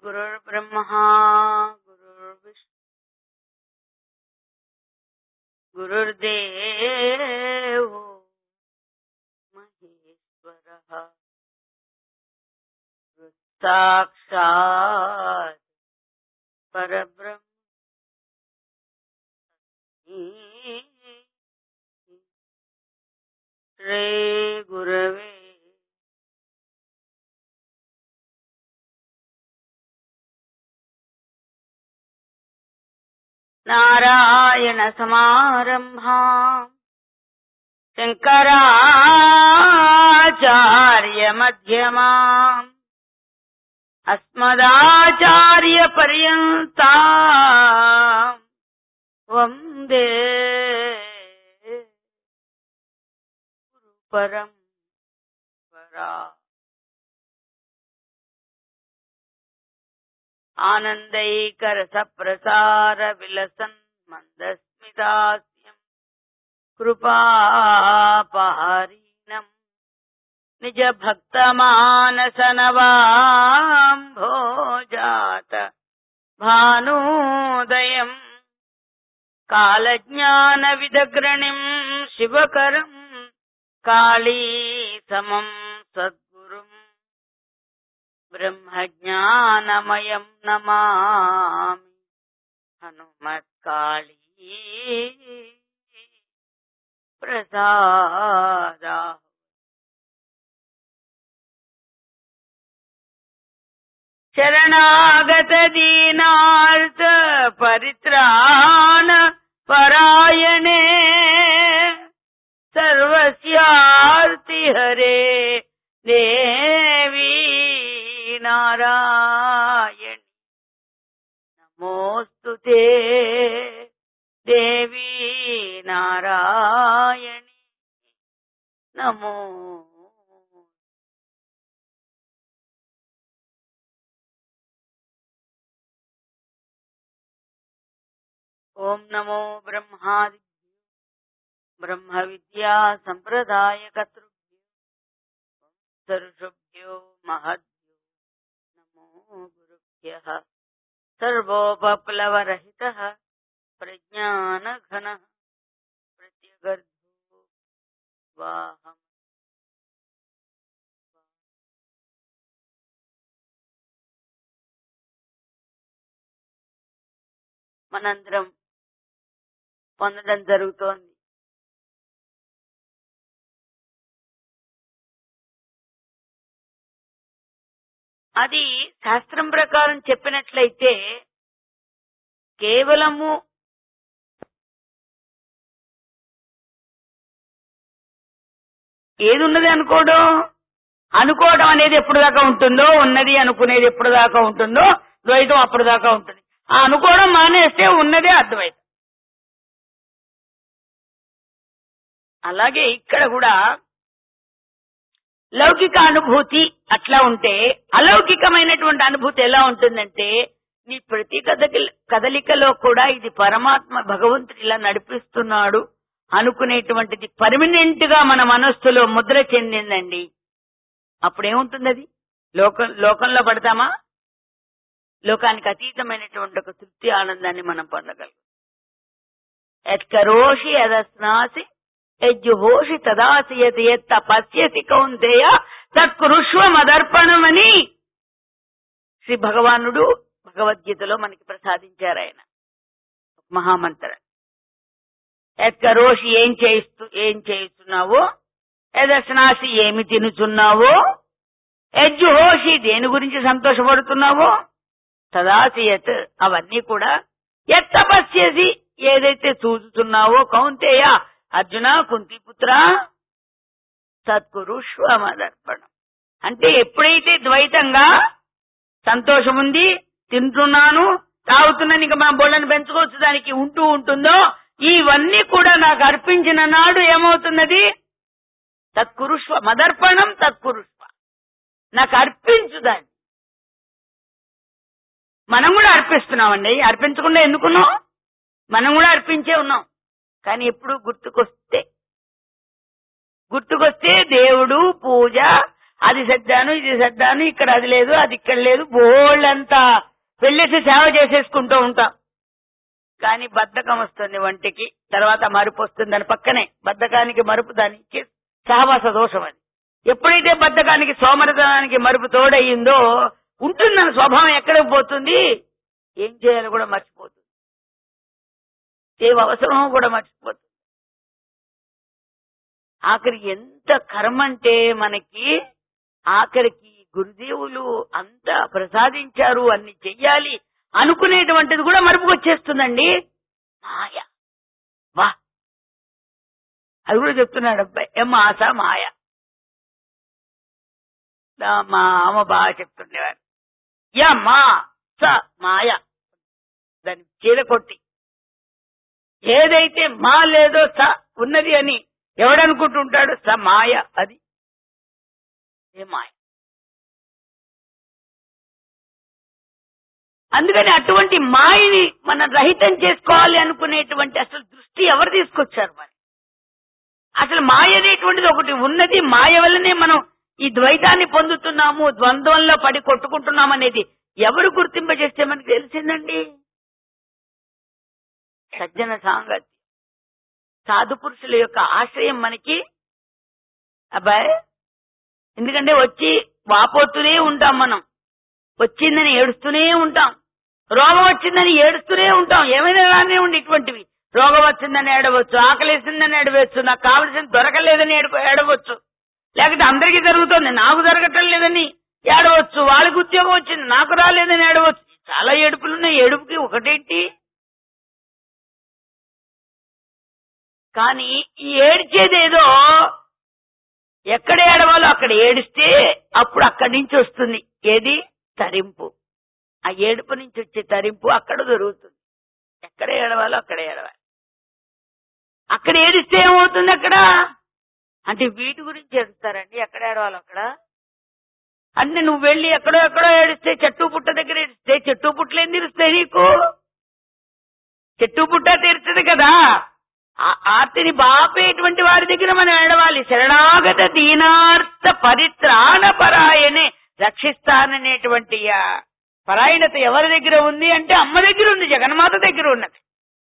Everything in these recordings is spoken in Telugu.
गुरुर्ब्रह्मा गुरुर्विष्णु गुरुर्देवो महेश्वरः साक्षात् परब्रह्म श्री गुरवे नारायण समारम्भा शङ्कराचार्य मध्यमाम् अस्मदाचार्यपर्यन्ता वन्दे गुरुपरम् परा आनन्दैकरसप्रसार विलसन् मन्दस्मितास्यम् कृपापहारीणम् निज भक्तमानसनवाम्भोजात भानोदयम् कालज्ञानविदग्रणिम् शिवकरम् काली समम् सद्गुरुम् ब्रह्मज्ञानमयम् नमामि हनुमत्काली प्रसादा शरणागत दीनार्थ परित्राण परायणे सर्वस्यार्ति हरे देवी नारायणि नमोऽस्तु ते देवी नारायणि नमो ॐ नमो ब्रह्मादि ब्रह्म विद्या सम्प्रदाय सर्षुभ्यो महद्भ्यो नमो गुरुभ्यः सर्वोपप्लवरहितः प्रज्ञानघनः प्रत्यगर्भो वाहम् మనందరం పొందడం జరుగుతోంది అది శాస్త్రం ప్రకారం చెప్పినట్లయితే కేవలము ఏది ఉన్నది అనుకోవడం అనుకోవడం అనేది ఎప్పుడు దాకా ఉంటుందో ఉన్నది అనుకునేది ఎప్పుడు దాకా ఉంటుందో ద్వైతం అప్పుడు దాకా ఉంటుంది ఆ అనుకోవడం మానేస్తే ఉన్నదే అద్వైతం అలాగే ఇక్కడ కూడా లౌకిక అనుభూతి అట్లా ఉంటే అలౌకికమైనటువంటి అనుభూతి ఎలా ఉంటుందంటే నీ ప్రతి కదలి కదలికలో కూడా ఇది పరమాత్మ భగవంతుడు ఇలా నడిపిస్తున్నాడు అనుకునేటువంటిది పర్మనెంట్ గా మన మనస్సులో ముద్ర చెందిందండి అప్పుడేముంటుంది అది లోకం లోకంలో పడతామా లోకానికి అతీతమైనటువంటి ఒక తృప్తి ఆనందాన్ని మనం పొందగలం ఎత్కరోషి యదస్నాసి యజ్జుహోషి తదాసి యత్ యత్ తపస్యసి కౌంతేయ తత్కృష్వ మదర్పణమని శ్రీ భగవానుడు భగవద్గీతలో మనకి ప్రసాదించారు ఆయన మహామంత్ర ఎత్కరోషి ఏం చేయిస్తూ ఏం చేయిస్తున్నావో యదస్నాసి ఏమి తినుచున్నావో యజ్జుహోషి దేని గురించి సంతోషపడుతున్నావో తదాసియత్ అవన్నీ కూడా ఎత్తపస్యసి ఏదైతే చూస్తున్నావో కౌంతేయ అర్జున కుంతిపుత్ర సత్కురుష్వ మదర్పణం అంటే ఎప్పుడైతే ద్వైతంగా సంతోషం ఉంది తింటున్నాను తాగుతున్నాను ఇంకా మన బొళ్ళను పెంచుకోవచ్చు దానికి ఉంటూ ఉంటుందో ఇవన్నీ కూడా నాకు అర్పించిన నాడు ఏమవుతున్నది తత్కురుష్వ మదర్పణం తత్కురుష్వ నాకు అర్పించు దాన్ని మనం కూడా అర్పిస్తున్నామండి అర్పించకుండా ఎందుకున్నాం మనం కూడా అర్పించే ఉన్నాం కానీ ఎప్పుడు గుర్తుకొస్తే గుర్తుకొస్తే దేవుడు పూజ అది సర్దాను ఇది సర్దాను ఇక్కడ అది లేదు అది ఇక్కడ లేదు బోళ్ళంతా వెళ్ళేసి సేవ చేసేసుకుంటూ ఉంటాం కానీ బద్ధకం వస్తుంది వంటికి తర్వాత మరుపు వస్తుంది దాని పక్కనే బద్ధకానికి మరుపు దానికి సహవాస దోషం అది ఎప్పుడైతే బద్ధకానికి సోమరతనానికి మరుపు తోడయిందో ఉంటుందన్న స్వభావం ఎక్కడికి పోతుంది ఏం చేయాలో కూడా మర్చిపోతుంది ఏం అవసరమో కూడా మర్చిపోతుంది ఆఖరికి ఎంత కర్మ అంటే మనకి ఆఖరికి గురుదేవులు అంత ప్రసాదించారు అన్ని చెయ్యాలి అనుకునేటువంటిది కూడా మరుపుకొచ్చేస్తుందండి మాయ వా అది కూడా చెప్తున్నాడు అబ్బాయి ఏ మాస మాయ దా మా అమ్మ బాగా చెప్తుండేవారు యా మా స మాయ దాన్ని చీర కొట్టి ఏదైతే మా లేదో స ఉన్నది అని ఎవడనుకుంటుంటాడు స మాయ అది ఏ మాయ అందుకని అటువంటి మాయని మనం రహితం చేసుకోవాలి అనుకునేటువంటి అసలు దృష్టి ఎవరు తీసుకొచ్చారు మరి అసలు మాయ అనేటువంటిది ఒకటి ఉన్నది మాయ వల్లనే మనం ఈ ద్వైతాన్ని పొందుతున్నాము ద్వంద్వంలో పడి కొట్టుకుంటున్నాం అనేది ఎవరు గుర్తింపజేస్తే మనకు తెలిసిందండి సజ్జన సాంగత్యం సాధు పురుషుల యొక్క ఆశ్రయం మనకి అబ్బాయి ఎందుకంటే వచ్చి వాపోతూనే ఉంటాం మనం వచ్చిందని ఏడుస్తూనే ఉంటాం రోగం వచ్చిందని ఏడుస్తూనే ఉంటాం ఏమైనా రానే ఉండి ఇటువంటివి రోగం వచ్చిందని ఏడవచ్చు ఆకలేసిందని ఏడవచ్చు నాకు కావలసింది దొరకలేదని ఏడు ఏడవచ్చు లేకపోతే అందరికీ జరుగుతుంది నాకు జరగటం లేదని ఏడవచ్చు వాళ్ళకి ఉద్యోగం వచ్చింది నాకు రాలేదని ఏడవచ్చు చాలా ఏడుపులున్నాయి ఏడుపుకి ఒకటేంటి కానీ ఈ ఏడ్చేదేదో ఎక్కడ ఏడవాలో అక్కడ ఏడిస్తే అప్పుడు అక్కడి నుంచి వస్తుంది ఏది తరింపు ఆ ఏడుపు నుంచి వచ్చే తరింపు అక్కడ దొరుకుతుంది ఎక్కడ ఏడవాలో అక్కడ ఏడవాలి అక్కడ ఏడిస్తే ఏమవుతుంది అక్కడ అంటే వీటి గురించి ఏడుస్తారండి ఎక్కడ ఏడవాలో అక్కడ అంటే నువ్వు వెళ్ళి ఎక్కడో ఎక్కడో ఏడిస్తే చెట్టు పుట్ట దగ్గర ఏడిస్తే చెట్టు పుట్టలు ఏం తీరుస్తాయి నీకు చెట్టు పుట్ట తీరుతుంది కదా ఆ ఆర్తిని బాపేటువంటి వారి దగ్గర మనం ఏడవాలి శరణాగత దీనార్థ పరిత్రాణ పరాయణే రక్షిస్తాననేటువంటి ఆ పరాయణత ఎవరి దగ్గర ఉంది అంటే అమ్మ దగ్గర ఉంది జగన్మాత దగ్గర ఉన్నది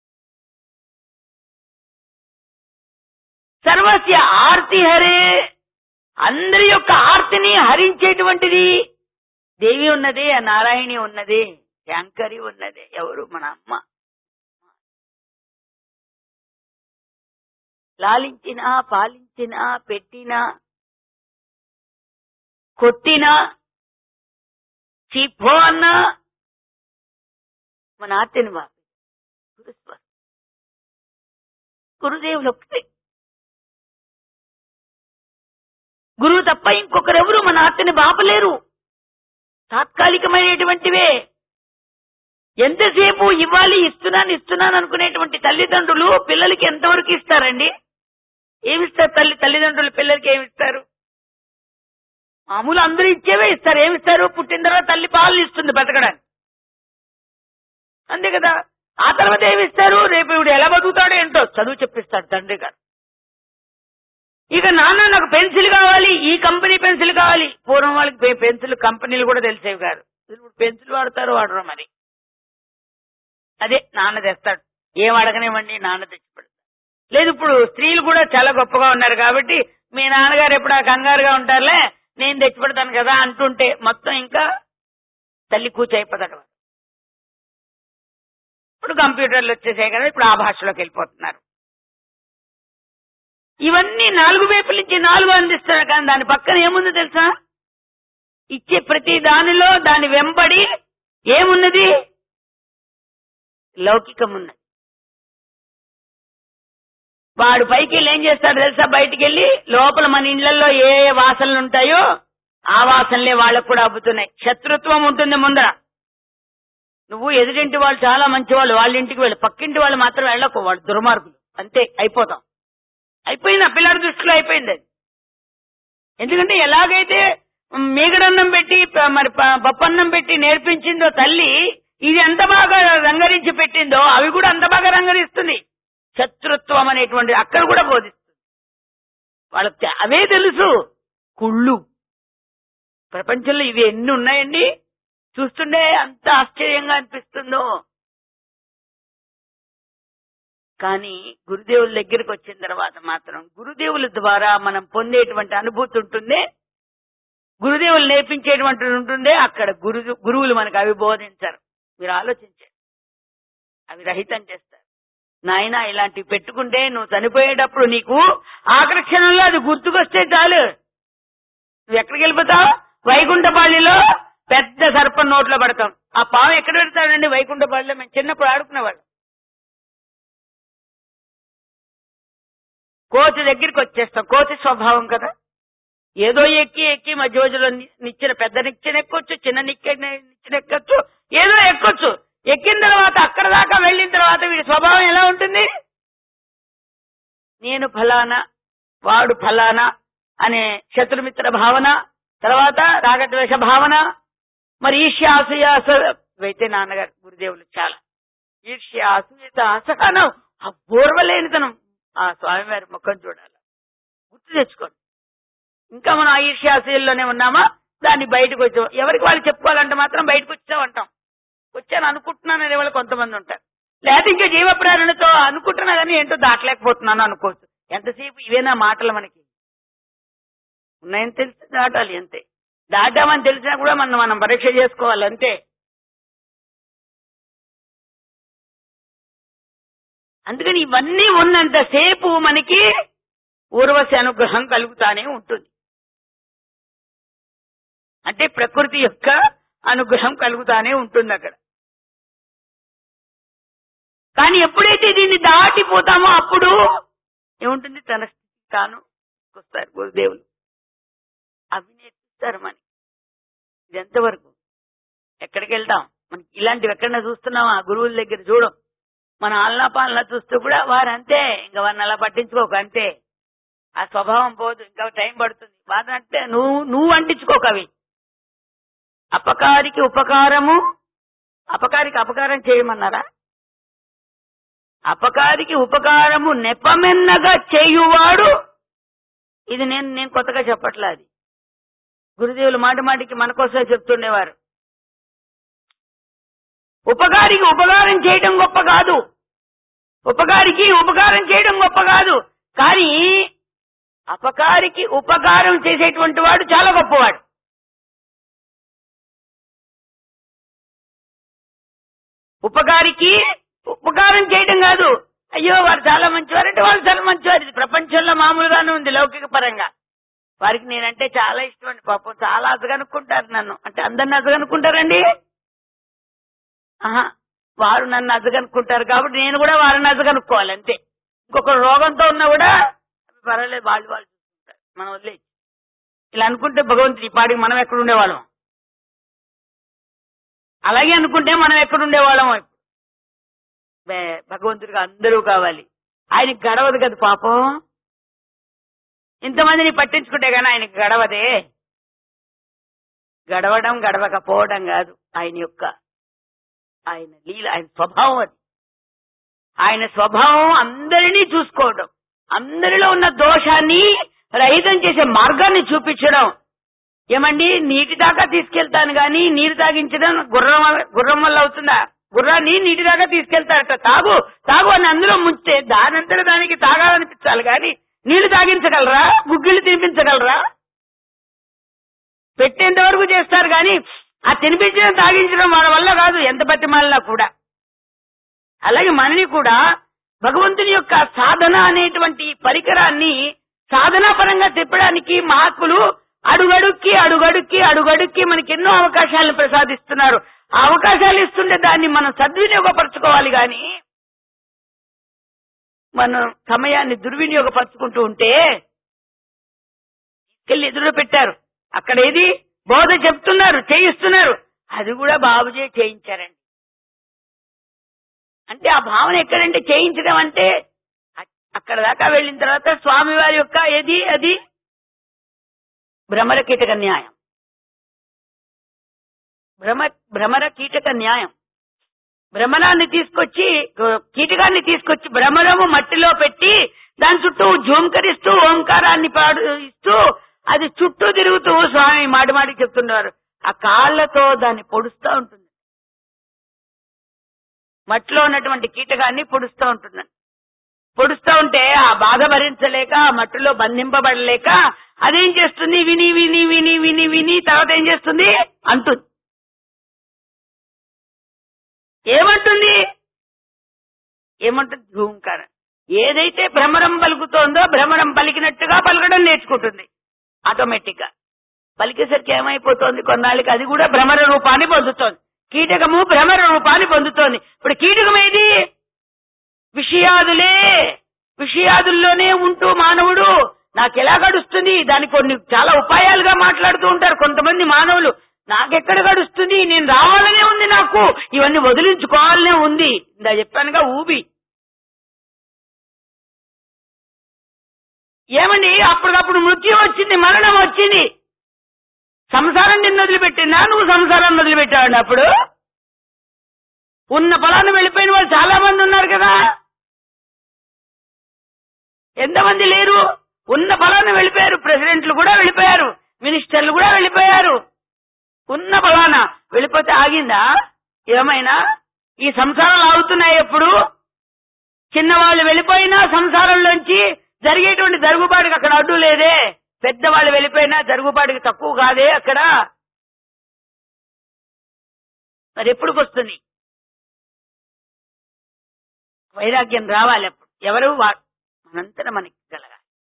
సర్వస్య ఆర్తి హరే అందరి యొక్క ఆర్తిని హరించేటువంటిది దేవి ఉన్నది ఆ నారాయణి ఉన్నది శంకరి ఉన్నది ఎవరు మన అమ్మ లాలించినా పాలించినా పెట్టినా కొట్టినా చీపో అన్నా మన ఆర్తిని బాపి గురుస్వ గురుదేవులు ఒక్కటే గురువు తప్ప ఇంకొకరెవరు మన ఆర్తిని బాపలేరు తాత్కాలికమైనటువంటివే ఎంతసేపు ఇవ్వాలి ఇస్తున్నాను ఇస్తున్నాను అనుకునేటువంటి తల్లిదండ్రులు పిల్లలకి ఎంతవరకు ఇస్తారండి ఏమిస్తారు తల్లి తల్లిదండ్రులు పిల్లలకి ఏమిస్తారు మామూలు అందరూ ఇచ్చేవే ఇస్తారు ఏమిస్తారు పుట్టిన తర్వాత తల్లి పాలు ఇస్తుంది బతకడానికి అంతే కదా ఆ తర్వాత ఏమిస్తారు రేపు ఇవిడు ఎలా బతుకుతాడో ఏంటో చదువు చెప్పిస్తాడు తండ్రి గారు ఇక నాన్న నాకు పెన్సిల్ కావాలి ఈ కంపెనీ పెన్సిల్ కావాలి పూర్వం వాళ్ళకి పె- పెన్సిల్ కంపెనీలు కూడా తెలిసేవి కాదు ఇప్పుడు పెన్సిల్ వాడతారు వాడరు మరి అదే నాన్న తెస్తాడు ఏం అడగనివ్వండి నాన్న తెచ్చిపెడతాడు లేదు ఇప్పుడు స్త్రీలు కూడా చాలా గొప్పగా ఉన్నారు కాబట్టి మీ నాన్నగారు ఎప్పుడు ఆ కంగారుగా ఉంటారులే నేను తెచ్చిపెడతాను కదా అంటుంటే మొత్తం ఇంకా తల్లి కూర్చైపోతాడు వాడు. ఇప్పుడు కంప్యూటర్లు వచ్చేసాయి కదా ఇప్పుడు ఆ భాషలోకి వెళ్ళిపోతున్నారు ఇవన్నీ నాలుగు వైపుల నుంచి నాలుగు అందిస్తున్నారు కానీ దాని పక్కన ఏముంది తెలుసా ఇచ్చే ప్రతి దానిలో దాని వెంబడి ఏమున్నది లౌకికం ఉన్నది వాడు పైకి వెళ్ళి ఏం చేస్తాడు తెలుసా బయటికి వెళ్ళి లోపల మన ఇళ్లలో ఏ ఏ వాసనలు ఉంటాయో ఆ వాసనలే వాళ్ళకు కూడా అబ్బుతున్నాయి శత్రుత్వం ఉంటుంది ముందర నువ్వు ఎదురింటి వాళ్ళు చాలా మంచి వాళ్ళు వాళ్ళ ఇంటికి వెళ్ళి పక్కింటి వాళ్ళు మాత్రం వెళ్ళకు వాళ్ళు దుర్మార్గులు అంతే అయిపోతాం అయిపోయింది ఆ పిల్లడి దృష్టిలో అయిపోయింది అది ఎందుకంటే ఎలాగైతే మీగడన్నం పెట్టి ప- మరి ప- పప్పన్నం పెట్టి నేర్పించిందో తల్లి ఇది ఎంత బాగా రంగరించి పెట్టిందో అవి కూడా అంత బాగా రంగరిస్తుంది శత్రుత్వం అనేటువంటి అక్కడ కూడా బోధిస్తుంది వాళ్ళకి తె- అవే తెలుసు కుళ్ళు ప్రపంచంలో ఇవి ఎన్ని ఉన్నాయండి చూస్తుండే అంత ఆశ్చర్యంగా అనిపిస్తుందో కానీ గురుదేవుల దగ్గరికి వచ్చిన తర్వాత మాత్రం గురుదేవుల ద్వారా మనం పొందేటువంటి అనుభూతి ఉంటుంది గురుదేవులు నేర్పించేటువంటి ఉంటుందే అక్కడ గురు గురువులు మనకు అవి బోధించరు మీరు ఆలోచించండి అవి రహితం చేస్తారు నాయన ఇలాంటివి పెట్టుకుంటే నువ్వు చనిపోయేటప్పుడు నీకు ఆఖరి క్షణంలో అది గుర్తుకొస్తే చాలు నువ్వు ఎక్కడికి వెళ్ళిపోతావు వైకుంఠపాళిలో పెద్ద సర్పం నోట్లో పడతాం ఆ పాము ఎక్కడ పెడతాడండి వైకుంఠపాళిలో మేము చిన్నప్పుడు ఆడుకునేవాళ్ళం కోతి దగ్గరికి వచ్చేస్తాం కోతి స్వభావం కదా ఏదో ఎక్కి ఎక్కి మధ్య రోజులో ని- నిచ్చెన పెద్ద నిచ్చెన ఎక్కొచ్చు చిన్న నిచ్చెన నిచ్చెన ఎక్కొచ్చు ఏదో ఎక్కొచ్చు ఎక్కిన తర్వాత అక్కడ దాకా వెళ్ళిన తర్వాత వీడి స్వభావం ఎలా ఉంటుంది నేను ఫలానా వాడు ఫలానా అనే శత్రుమిత్ర భావన తర్వాత రాగద్వేష భావన మరి ఈర్ష్య అసూయ అస- ఇవైతే నాన్నగారు గురుదేవులు చాలా ఈర్ష్య అసూయత అసహనం ఆ పూర్వలేనితనం ఆ స్వామివారి ముఖం చూడాలి గుర్తు తెచ్చుకోండి ఇంకా మనం ఆ ఈర్ష్య అసూయల్లోనే ఉన్నామా దాన్ని బయటకు వచ్చాం ఎవరికి వాళ్ళు చెప్పుకోవాలంటే మాత్రం బయటకు వచ్చాం అంటాం వచ్చాను అనుకుంటున్నాను అనే వాళ్ళు కొంతమంది ఉంటారు లేకపోతే ఇంకా జీవ ప్రేరణతో అనుకుంటున్నా కానీ ఏంటో దాటలేకపోతున్నాను అనుకోవచ్చు ఎంతసేపు ఇవేనా మాటలు మనకి ఉన్నాయని తెలిసి దాటాలి అంతే దాటామని తెలిసినా కూడా మనం మనం పరీక్ష చేసుకోవాలి అంతే అందుకని ఇవన్నీ ఉన్నంతసేపు మనకి ఊర్వశి అనుగ్రహం కలుగుతానే ఉంటుంది అంటే ప్రకృతి యొక్క అనుగ్రహం కలుగుతానే ఉంటుంది అక్కడ కానీ ఎప్పుడైతే దీన్ని దాటిపోతామో అప్పుడు ఏముంటుంది తన స్థితి తాను వస్తారు గురుదేవులు అవి నేర్పిస్తారు మనకి ఇది ఎంతవరకు ఎక్కడికి వెళ్తాం మనకి ఇలాంటివి ఎక్కడన్నా చూస్తున్నామా గురువుల దగ్గర చూడం మన ఆలనా పాలన చూస్తూ కూడా వారు అంతే ఇంకా వారిని అలా పట్టించుకోక అంతే ఆ స్వభావం పోదు ఇంకా టైం పడుతుంది బాధ అంటే నువ్వు నువ్వు అంటించుకోక అవి అపకారికి ఉపకారము అపకారికి అపకారం చేయమన్నారా అపకారికి ఉపకారము నెపమెన్నగా చేయువాడు ఇది నేను నేను కొత్తగా చెప్పట్లా అది గురుదేవులు మాటి మాటికి మన కోసమే చెప్తుండేవారు ఉపకారికి ఉపకారం చేయడం గొప్ప కాదు ఉపకారికి ఉపకారం చేయడం గొప్ప కాదు కానీ అపకారికి ఉపకారం చేసేటువంటి వాడు చాలా గొప్పవాడు ఉపకారికి ఉపకారం చేయడం కాదు అయ్యో వారు చాలా మంచివారు అంటే వాళ్ళు చాలా మంచివారు ఇది ప్రపంచంలో మామూలుగానే ఉంది లౌకిక పరంగా వారికి నేనంటే చాలా ఇష్టం అండి పాపం చాలా అసగనుక్కుంటారు నన్ను అంటే అందరిని అసగనుక్కుంటారండి ఆహా వారు నన్ను అసగనుక్కుంటారు కాబట్టి నేను కూడా వారిని అసగనుక్కోవాలి అంతే ఇంకొక రోగంతో ఉన్నా కూడా పర్వాలేదు వాళ్ళు వాళ్ళు చూసుకుంటారు మనం వదిలే ఇలా అనుకుంటే భగవంతుడి ఈ పాడికి మనం ఎక్కడ ఉండేవాళ్ళం అలాగే అనుకుంటే మనం ఎక్కడ ఉండేవాళ్ళం ఇప్పుడు బే- భగవంతుడికి అందరూ కావాలి ఆయనకి గడవదు కదా పాపం ఇంతమందిని పట్టించుకుంటే గానీ ఆయనకి గడవదే గడవడం గడవకపోవడం కాదు ఆయన యొక్క ఆయన లీల ఆయన స్వభావం అది ఆయన స్వభావం అందరినీ చూసుకోవడం అందరిలో ఉన్న దోషాన్ని రహితం చేసే మార్గాన్ని చూపించడం ఏమండి నీటి దాకా తీసుకెళ్తాను గాని నీరు తాగించడం గుర్రం వల్ల- గుర్రం వల్ల అవుతుందా గుర్రాన్ని నీటి దాకా తీసుకెళ్తారట తాగు తాగు అని అందులో ముంచితే దానంతట దానికి తాగాలనిపించాలి గాని నీళ్లు తాగించగలరా గుగ్గిళ్ళు తినిపించగలరా పెట్టేంత వరకు చేస్తారు గాని ఆ తినిపించడం తాగించడం వాళ్ళ వల్ల కాదు ఎంత బతిమాలినా కూడా అలాగే మనని కూడా భగవంతుని యొక్క సాధన అనేటువంటి పరికరాన్ని సాధనా పరంగా తిప్పడానికి మహాత్ములు అడుగడుక్కి అడుగడుక్కి అడుగడుక్కి మనకి ఎన్నో అవకాశాలను ప్రసాదిస్తున్నారు ఆ అవకాశాలు ఇస్తుంటే దాన్ని మనం సద్వినియోగపరచుకోవాలి గాని మనం సమయాన్ని దుర్వినియోగపరచుకుంటూ ఉంటే తీసుకెళ్లి ఎదురు పెట్టారు అక్కడ ఏది బోధ చెప్తున్నారు చేయిస్తున్నారు అది కూడా బాబుజే చేయించారండి అంటే ఆ భావన ఎక్కడంటే చేయించడం అంటే అ- అక్కడ దాకా వెళ్ళిన తర్వాత స్వామివారి యొక్క ఏది అది భ్రమర కీటక న్యాయం భ్రమ భ్రమర కీటక న్యాయం భ్రమరాన్ని తీసుకొచ్చి కీటకాన్ని తీసుకొచ్చి భ్రమరము మట్టిలో పెట్టి దాని చుట్టూ జూంకరిస్తూ ఓంకారాన్ని పాడు ఇస్తూ అది చుట్టూ తిరుగుతూ స్వామి మాటి మాటికి చెప్తున్నారు ఆ కాళ్ళతో దాన్ని పొడుస్తూ ఉంటుంది మట్టిలో ఉన్నటువంటి కీటకాన్ని పొడుస్తూ ఉంటుందండి పొడుస్తూ ఉంటే ఆ బాధ భరించలేక ఆ మట్టిలో బంధింపబడలేక అదేం చేస్తుంది విని విని విని విని విని తర్వాత ఏం చేస్తుంది అంటుంది ఏమంటుంది ఏమంటుంది ధూంకారం ఏదైతే భ్రమరం పలుకుతోందో భ్రమరం పలికినట్టుగా పలకడం నేర్చుకుంటుంది ఆటోమేటిక్ గా పలికేసరికి ఏమైపోతోంది కొన్నాళ్ళకి అది కూడా భ్రమర రూపాన్ని పొందుతోంది కీటకము భ్రమర రూపాన్ని పొందుతోంది ఇప్పుడు కీటకం ఏది విషయాదులే విషయాదుల్లోనే ఉంటూ మానవుడు నాకెలా గడుస్తుంది దానికి కొన్ని చాలా ఉపాయాలుగా మాట్లాడుతూ ఉంటారు కొంతమంది మానవులు నాకెక్కడ గడుస్తుంది నేను రావాలనే ఉంది నాకు ఇవన్నీ వదిలించుకోవాలనే ఉంది ఇందా చెప్పానుగా ఊబి ఏమండి అప్పటికప్పుడు మృత్యు వచ్చింది మరణం వచ్చింది సంసారం నిన్ను వదిలిపెట్టిందా నువ్వు సంసారాన్ని వదిలిపెట్టావండి అప్పుడు ఉన్న పొలాన్ని వెళ్ళిపోయిన వాళ్ళు చాలా మంది ఉన్నారు కదా ఎంతమంది లేరు ఉన్న పొలాన్ని వెళ్ళిపోయారు ప్రెసిడెంట్లు కూడా వెళ్ళిపోయారు మినిస్టర్లు కూడా వెళ్ళిపోయారు ఉన్న పొలాన వెళ్ళిపోతే ఆగిందా ఏమైనా ఈ సంసారాలు ఆగుతున్నాయి ఎప్పుడు చిన్నవాళ్ళు వెళ్ళిపోయినా సంసారంలోంచి జరిగేటువంటి జరుగుబాటుకి అక్కడ అడ్డు లేదే పెద్దవాళ్ళు వెళ్ళిపోయినా జరుగుబాటుకి తక్కువ కాదే అక్కడ మరి ఎప్పుడు వస్తుంది వైరాగ్యం రావాలి అప్పుడు ఎవరు వా- మనంతట మనకి కలగాలి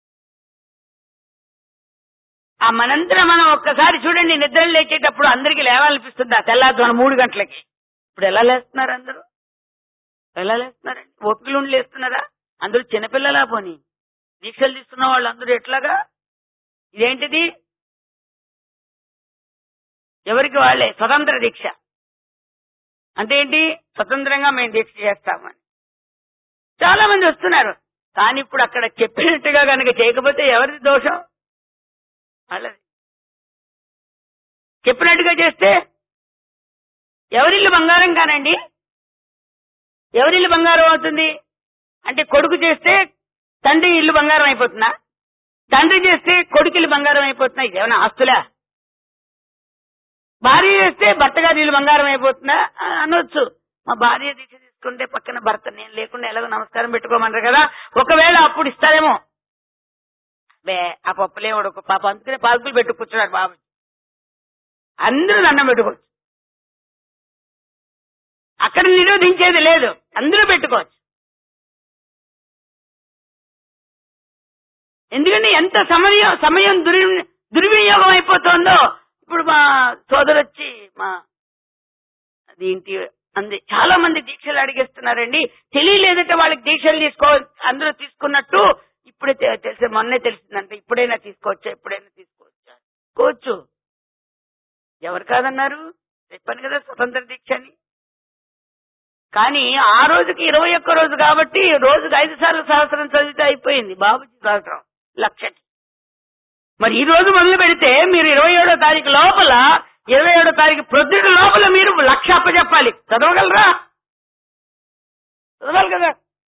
ఆ మనంతట మనం ఒక్కసారి చూడండి నిద్ర లేచేటప్పుడు అందరికి లేవాలనిపిస్తుంది ఆ తెల్లారుజామున మూడు గంటలకి ఇప్పుడు ఎలా లేస్తున్నారు అందరూ ఎలా లేస్తున్నారండి ఓపికలు ఉండి లేస్తున్నారా అందరూ చిన్నపిల్లలా పోని దీక్షలు తీసుకున్న వాళ్ళు అందరూ ఎట్లాగా ఇదేంటిది ఎవరికి వాళ్ళే స్వతంత్ర దీక్ష అంటే ఏంటి స్వతంత్రంగా మేము దీక్ష చేస్తామని చాలా మంది వస్తున్నారు కానీ ఇప్పుడు అక్కడ చెప్పినట్టుగా కనుక చేయకపోతే ఎవరిది దోషం వాళ్ళది చెప్పినట్టుగా చేస్తే ఎవరిల్లు బంగారం కానండి ఎవరిల్లు బంగారం అవుతుంది అంటే కొడుకు చేస్తే తండ్రి ఇల్లు బంగారం అయిపోతుందా తండ్రి చేస్తే కొడుకు ఇల్లు బంగారం అయిపోతున్నా ఇదేమైనా ఆస్తులా భార్య చేస్తే భర్త గారి ఇల్లు బంగారం అయిపోతుందా ఆ, అనొచ్చు మా భార్య దీక్ష తీసుకుంటే పక్కన భర్త నేను లేకుండా ఎలాగో నమస్కారం పెట్టుకోమన్నారు కదా ఒకవేళ అప్పుడు ఇస్తారేమో బే ఆ పప్పులే ఉడకు పాప అందుకనే పాల్పులు పెట్టు కూర్చున్నాడు బాబు అందరూ దండం పెట్టుకోవచ్చు అక్కడ నిరోధించేది లేదు అందరూ పెట్టుకోవచ్చు ఎందుకంటే ఎంత సమయం సమయం దుర్ దుర్వినియోగం అయిపోతుందో ఇప్పుడు మా సోదరు వచ్చి మా అదేంటి అంది చాలా మంది దీక్షలు అడిగేస్తున్నారండి తెలియలేదంటే వాళ్ళకి దీక్షలు తీసుకో అందరూ తీసుకున్నట్టు ఇప్పుడే తె- తెలిసి మొన్నే తెలిసిందంటే ఇప్పుడైనా తీసుకోవచ్చా ఇప్పుడైనా తీసుకోవచ్చా తీసుకోవచ్చు ఎవరు కాదన్నారు చెప్పాను కదా స్వతంత్ర దీక్ష అని కానీ ఆ రోజుకి ఇరవై ఒక్క రోజు కాబట్టి రోజుకి ఐదు సార్లు సహస్రం చదివితే అయిపోయింది బాబుజీ సహస్రం లక్షకి మరి ఈ రోజు మొదలు పెడితే మీరు ఇరవై ఏడో తారీఖు లోపల ఇరవై ఏడో తారీఖు ప్రొద్దుట లోపల మీరు లక్ష అప్పచెప్పాలి చదవగలరా చదవాలి కదా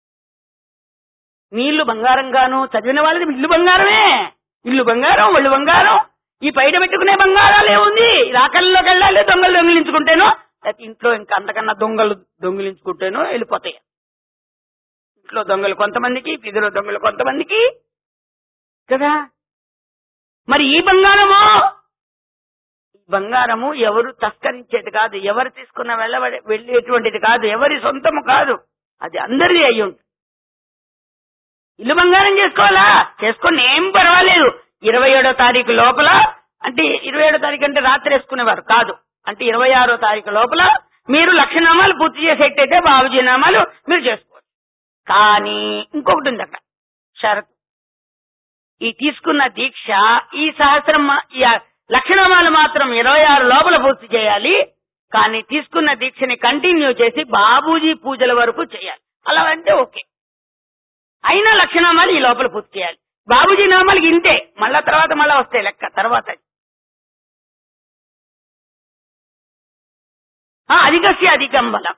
మీ ఇల్లు బంగారం గాను చదివిన వాళ్ళది ఇల్లు బంగారమే ఇల్లు బంగారం ఒళ్ళు బంగారం ఈ బయట పెట్టుకునే బంగారాలు ఏముంది రాకల్లోకి వెళ్ళాలి దొంగలు దొంగిలించుకుంటేనో లేకపోతే ఇంట్లో ఇంకా అంతకన్నా దొంగలు దొంగిలించుకుంటేనో వెళ్ళిపోతాయి ఇంట్లో దొంగలు కొంతమందికి పిదిలో దొంగలు కొంతమందికి కదా మరి ఈ బంగారము ఈ బంగారము ఎవరు తస్కరించేది కాదు ఎవరు తీసుకున్న వెళ్ళబడి వెళ్ళేటువంటిది కాదు ఎవరి సొంతము కాదు అది అందరిది అయ్యి ఉంటుంది ఇల్లు బంగారం చేసుకోవాలా చేసుకుని ఏం పర్వాలేదు ఇరవై ఏడో తారీఖు లోపల అంటే ఇరవై ఏడో తారీఖు అంటే రాత్రి వేసుకునేవారు కాదు అంటే ఇరవై ఆరో తారీఖు లోపల మీరు లక్షనామాలు పూర్తి చేసేటైతే బాబుజీ నామాలు మీరు చేసుకోవచ్చు కానీ ఇంకొకటి ఉంది అక్కడ షరతు ఈ తీసుకున్న దీక్ష ఈ సహస్రం మా- ఈ లక్షణమాలు మాత్రం ఇరవై ఆరు లోపల పూర్తి చేయాలి కానీ తీసుకున్న దీక్షని కంటిన్యూ చేసి బాబూజీ పూజల వరకు చేయాలి అలా అంటే ఓకే అయినా లక్షణామాలు ఈ లోపల పూర్తి చేయాలి బాబూజీ నామాలకి ఇంతే మళ్ళా తర్వాత మళ్ళా వస్తాయి లెక్క తర్వాత ఆ, అధికస్య అధికం బలం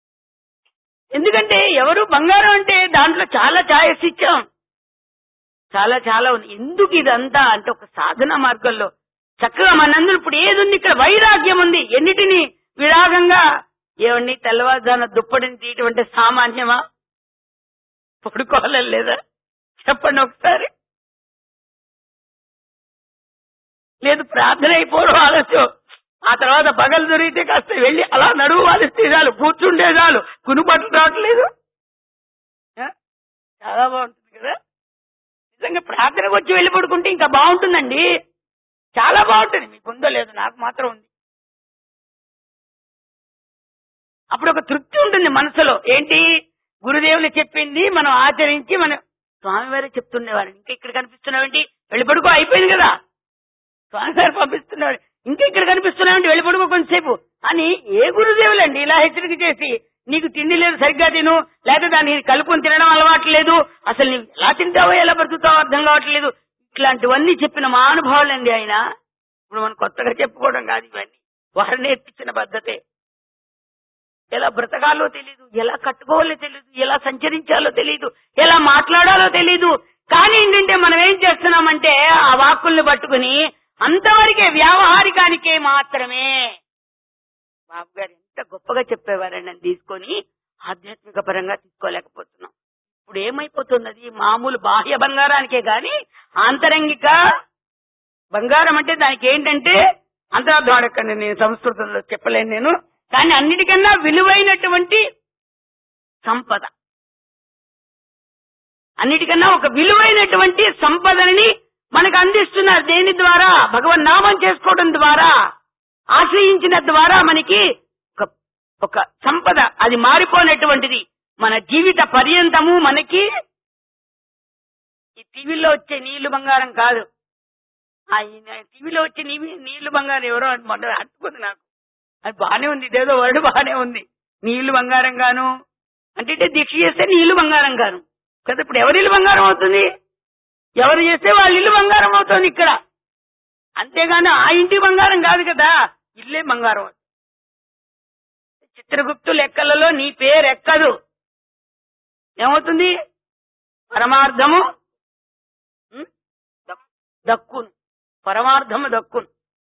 ఎందుకంటే ఎవరు బంగారం అంటే దాంట్లో చాలా ఛాయస్ ఇచ్చాం చాలా చాలా ఉంది ఎందుకు ఇదంతా అంటే ఒక సాధన మార్గంలో చక్కగా మనందరూ ఇప్పుడు ఏది ఉంది ఇక్కడ వైరాగ్యం ఉంది ఎన్నిటిని విరాగంగా ఏమండి తెల్లవారుజాన దుప్పటిని తీయటం అంటే సామాన్యమా పడుకోవాలని లేదా చెప్పండి ఒకసారి లేదు ప్రార్థన అయిపోవడం ఆలస్యం ఆ తర్వాత పగలు దొరికితే కాస్త వెళ్ళి అలా నడువు వాలిస్తే చాలు కూర్చుంటే చాలు కునుపట్లు రావట్లేదు ఆ? చాలా బాగుంటుంది కదా నిజంగా ప్రార్థనకు వచ్చి వెళ్ళి పడుకుంటే ఇంకా బాగుంటుందండి చాలా బాగుంటుంది మీకు ఉందో లేదు నాకు మాత్రం ఉంది అప్పుడు ఒక తృప్తి ఉంటుంది మనసులో ఏంటి గురుదేవులు చెప్పింది మనం ఆచరించి మనం స్వామివారే చెప్తుండేవారు ఇంకా ఇక్కడ కనిపిస్తున్నావేంటి వెళ్ళి పడుకో అయిపోయింది కదా స్వామివారు పంపిస్తున్నాడు ఇంకా ఇక్కడ కనిపిస్తున్నావేంటి వెళ్ళి పడుకో కొంతసేపు అని ఏ గురుదేవులండి ఇలా హెచ్చరిక చేసి నీకు తిండి లేదు సరిగ్గా తిను లేకపోతే దాన్ని కలుపుకొని తినడం అలవాటు లేదు అసలు నీవు ఎలా తింటావో ఎలా బ్రతుకుతావో అర్థం కావట్లేదు ఇట్లాంటివన్నీ చెప్పిన మహానుభావులండి ఆయన ఇప్పుడు మనం కొత్తగా చెప్పుకోవడం కాదు ఇవన్నీ వారు నేర్పించిన పద్ధతే ఎలా బ్రతకాలో తెలీదు ఎలా కట్టుకోవాలో తెలీదు ఎలా సంచరించాలో తెలీదు ఎలా మాట్లాడాలో తెలీదు కానీ ఏంటంటే మనం ఏం చేస్తున్నామంటే ఆ వాక్కుల్ని పట్టుకుని అంతవరకే వ్యావహారికానికే మాత్రమే బాబు గారు ఎంత గొప్పగా చెప్పేవారండి అని తీసుకొని ఆధ్యాత్మిక పరంగా తీసుకోలేకపోతున్నాం ఇప్పుడు ఏమైపోతున్నది మామూలు బాహ్య బంగారానికే గాని ఆంతరంగిక బంగారం అంటే దానికి ఏంటంటే అంతరార్థం అడగండి నేను సంస్కృతంలో చెప్పలేను నేను కానీ అన్నిటికన్నా విలువైనటువంటి సంపద అన్నిటికన్నా ఒక విలువైనటువంటి సంపదని మనకు అందిస్తున్నారు దేని ద్వారా భగవన్ నామం చేసుకోవడం ద్వారా ఆశ్రయించిన ద్వారా మనకి ఒక ఒక సంపద అది మారిపోయినటువంటిది మన జీవిత పర్యంతము మనకి ఈ టీవీలో వచ్చే నీళ్లు బంగారం కాదు ఆ ఈ టీవీలో వచ్చే నీవి- నీళ్లు బంగారం ఎవరో మొన్న అంటుకుంది నాకు అది బానే ఉంది ఇదేదో వర్డ్ బానే ఉంది నీళ్లు బంగారం గాను అంటే ఇటే దీక్ష చేస్తే నీళ్లు బంగారం గాను కదా ఇప్పుడు ఎవరి ఇల్లు బంగారం అవుతుంది ఎవరు చేస్తే వాళ్ళ ఇల్లు బంగారం అవుతుంది ఇక్కడ అంతేగాని ఆ ఇంటి బంగారం కాదు కదా ఇల్లే బంగారం అవుతుంది చిత్రగుప్తు లెక్కలలో నీ పేరు ఎక్కదు ఏమవుతుంది పరమార్థము ఉం? దక్- దక్కును పరమార్థము దక్కును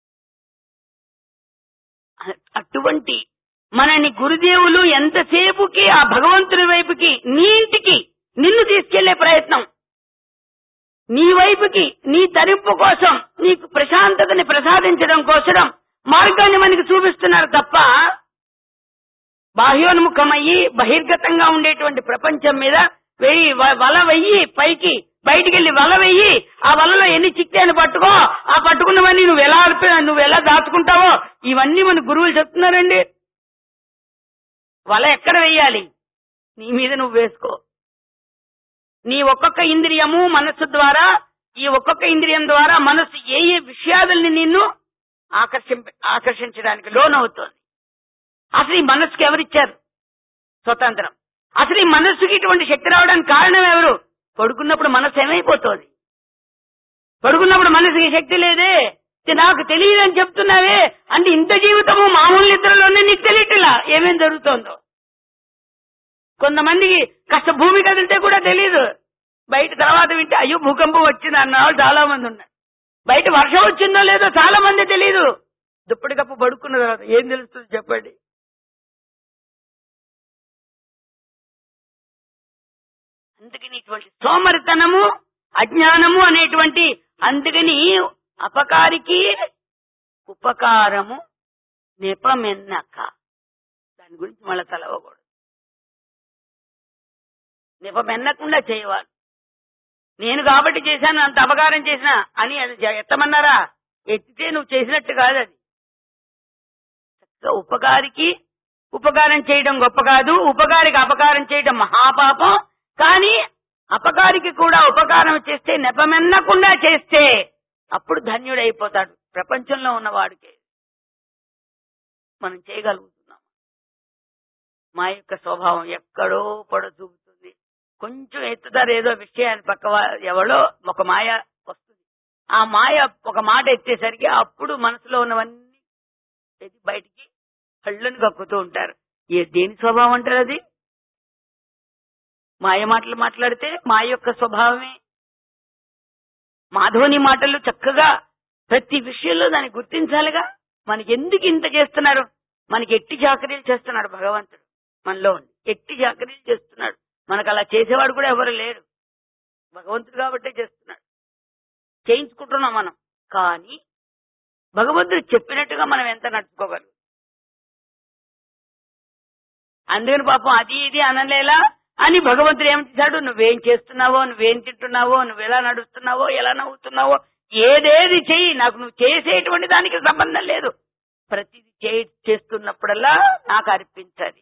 అ- అటువంటి మనని గురుదేవులు ఎంతసేపుకి ఆ భగవంతుని వైపుకి నీ ఇంటికి నిన్ను తీసుకెళ్లే ప్రయత్నం నీ వైపుకి నీ తరింపు కోసం నీకు ప్రశాంతతని ప్రసాదించడం కోసం మార్గాన్ని మనకి చూపిస్తున్నారు తప్ప బాహ్యోన్ముఖమయ్యి బహిర్గతంగా ఉండేటువంటి ప్రపంచం మీద వెయ్యి వ- వల వెయ్యి పైకి బయటికి వెళ్లి వల వెయ్యి ఆ వలలో ఎన్ని చిక్కాయని పట్టుకో ఆ పట్టుకున్నవన్నీ నువ్వు ఎలా అర్ప- నువ్వు ఎలా దాచుకుంటావో ఇవన్నీ మన గురువులు చెప్తున్నారండి వల ఎక్కడ వెయ్యాలి నీ మీద నువ్వు వేసుకో నీ ఒక్కొక్క ఇంద్రియము మనస్సు ద్వారా ఈ ఒక్కొక్క ఇంద్రియం ద్వారా మనస్సు ఏ ఏ విషయాలని నిన్ను ఆకర్షింప ఆకర్షించడానికి లోనవుతోంది అసలు ఈ మనస్సుకి ఎవరిచ్చారు స్వతంత్రం అసలు ఈ మనస్సుకి ఇటువంటి శక్తి రావడానికి కారణం ఎవరు పడుకున్నప్పుడు మనస్సు ఏమైపోతుంది పడుకున్నప్పుడు మనసుకి శక్తి లేదే ఇది నాకు తెలియదని చెప్తున్నావే అంటే ఇంత జీవితము మామూలు నిద్రలోనే నీకు తెలియట్లా ఏమేం జరుగుతోందో కొంతమందికి కాస్త భూమి కదిలితే కూడా తెలియదు బయట తర్వాత వింటే అయ్యో భూకంపం వచ్చింది అన్న వాళ్ళు చాలా మంది ఉన్నారు బయట వర్షం వచ్చిందో లేదో చాలా మంది తెలియదు దుప్పటి కప్పు పడుకున్న తర్వాత ఏం తెలుస్తుంది చెప్పండి అందుకని ఇటువంటి సోమరితనము అజ్ఞానము అనేటువంటి అందుకని అపకారికి ఉపకారము నెపమెన్నక దాని గురించి మళ్ళీ తలవకూడదు నెపమెన్నకుండా చేయవాలి నేను కాబట్టి చేశాను అంత అపకారం చేసిన అని అది జ- ఎత్తమన్నారా ఎత్తితే నువ్వు చేసినట్టు కాదు అది చక్కగా ఉపకారికి ఉపకారం చేయడం గొప్ప కాదు ఉపకారికి అపకారం చేయడం మహాపాపం కానీ అపకారికి కూడా ఉపకారం చేస్తే నెపమెన్నకుండా చేస్తే అప్పుడు ధన్యుడైపోతాడు ప్రపంచంలో ఉన్నవాడికే మనం చేయగలుగుతున్నాం మా యొక్క స్వభావం ఎక్కడో పొడ చూపుతుంది కొంచెం ఎత్తుతారు ఏదో విషయాన్ని పక్క వా- ఎవడో ఒక మాయ వస్తుంది ఆ మాయ ఒక మాట ఎత్తేసరికి అప్పుడు మనసులో ఉన్నవన్నీ ఎత్తి బయటికి కళ్ళను కక్కుతూ ఉంటారు ఏ దేని స్వభావం అంటారు అది మాయ మాటలు మాట్లాడితే మా యొక్క స్వభావమే మాధవుని మాటలు చక్కగా ప్రతి విషయంలో దాన్ని గుర్తించాలిగా మనకి ఎందుకు ఇంత చేస్తున్నారు మనకి ఎట్టి చాకరీలు చేస్తున్నాడు భగవంతుడు మనలో ఉండి ఎట్టి చాకరీలు చేస్తున్నాడు మనకు అలా చేసేవాడు కూడా ఎవరు లేరు భగవంతుడు కాబట్టే చేస్తున్నాడు చేయించుకుంటున్నాం మనం కానీ భగవంతుడు చెప్పినట్టుగా మనం ఎంత నడుచుకోగలం అందుకని పాపం అది ఇది అనలేలా అని భగవంతుడు ఏం చేశాడు నువ్వేం చేస్తున్నావో నువ్వేం తింటున్నావో నువ్వు ఎలా నడుస్తున్నావో ఎలా నవ్వుతున్నావో ఏదేది చెయ్యి నాకు నువ్వు చేసేటువంటి దానికి సంబంధం లేదు ప్రతిది చే- చేస్తున్నప్పుడల్లా నాకు అర్పించాలి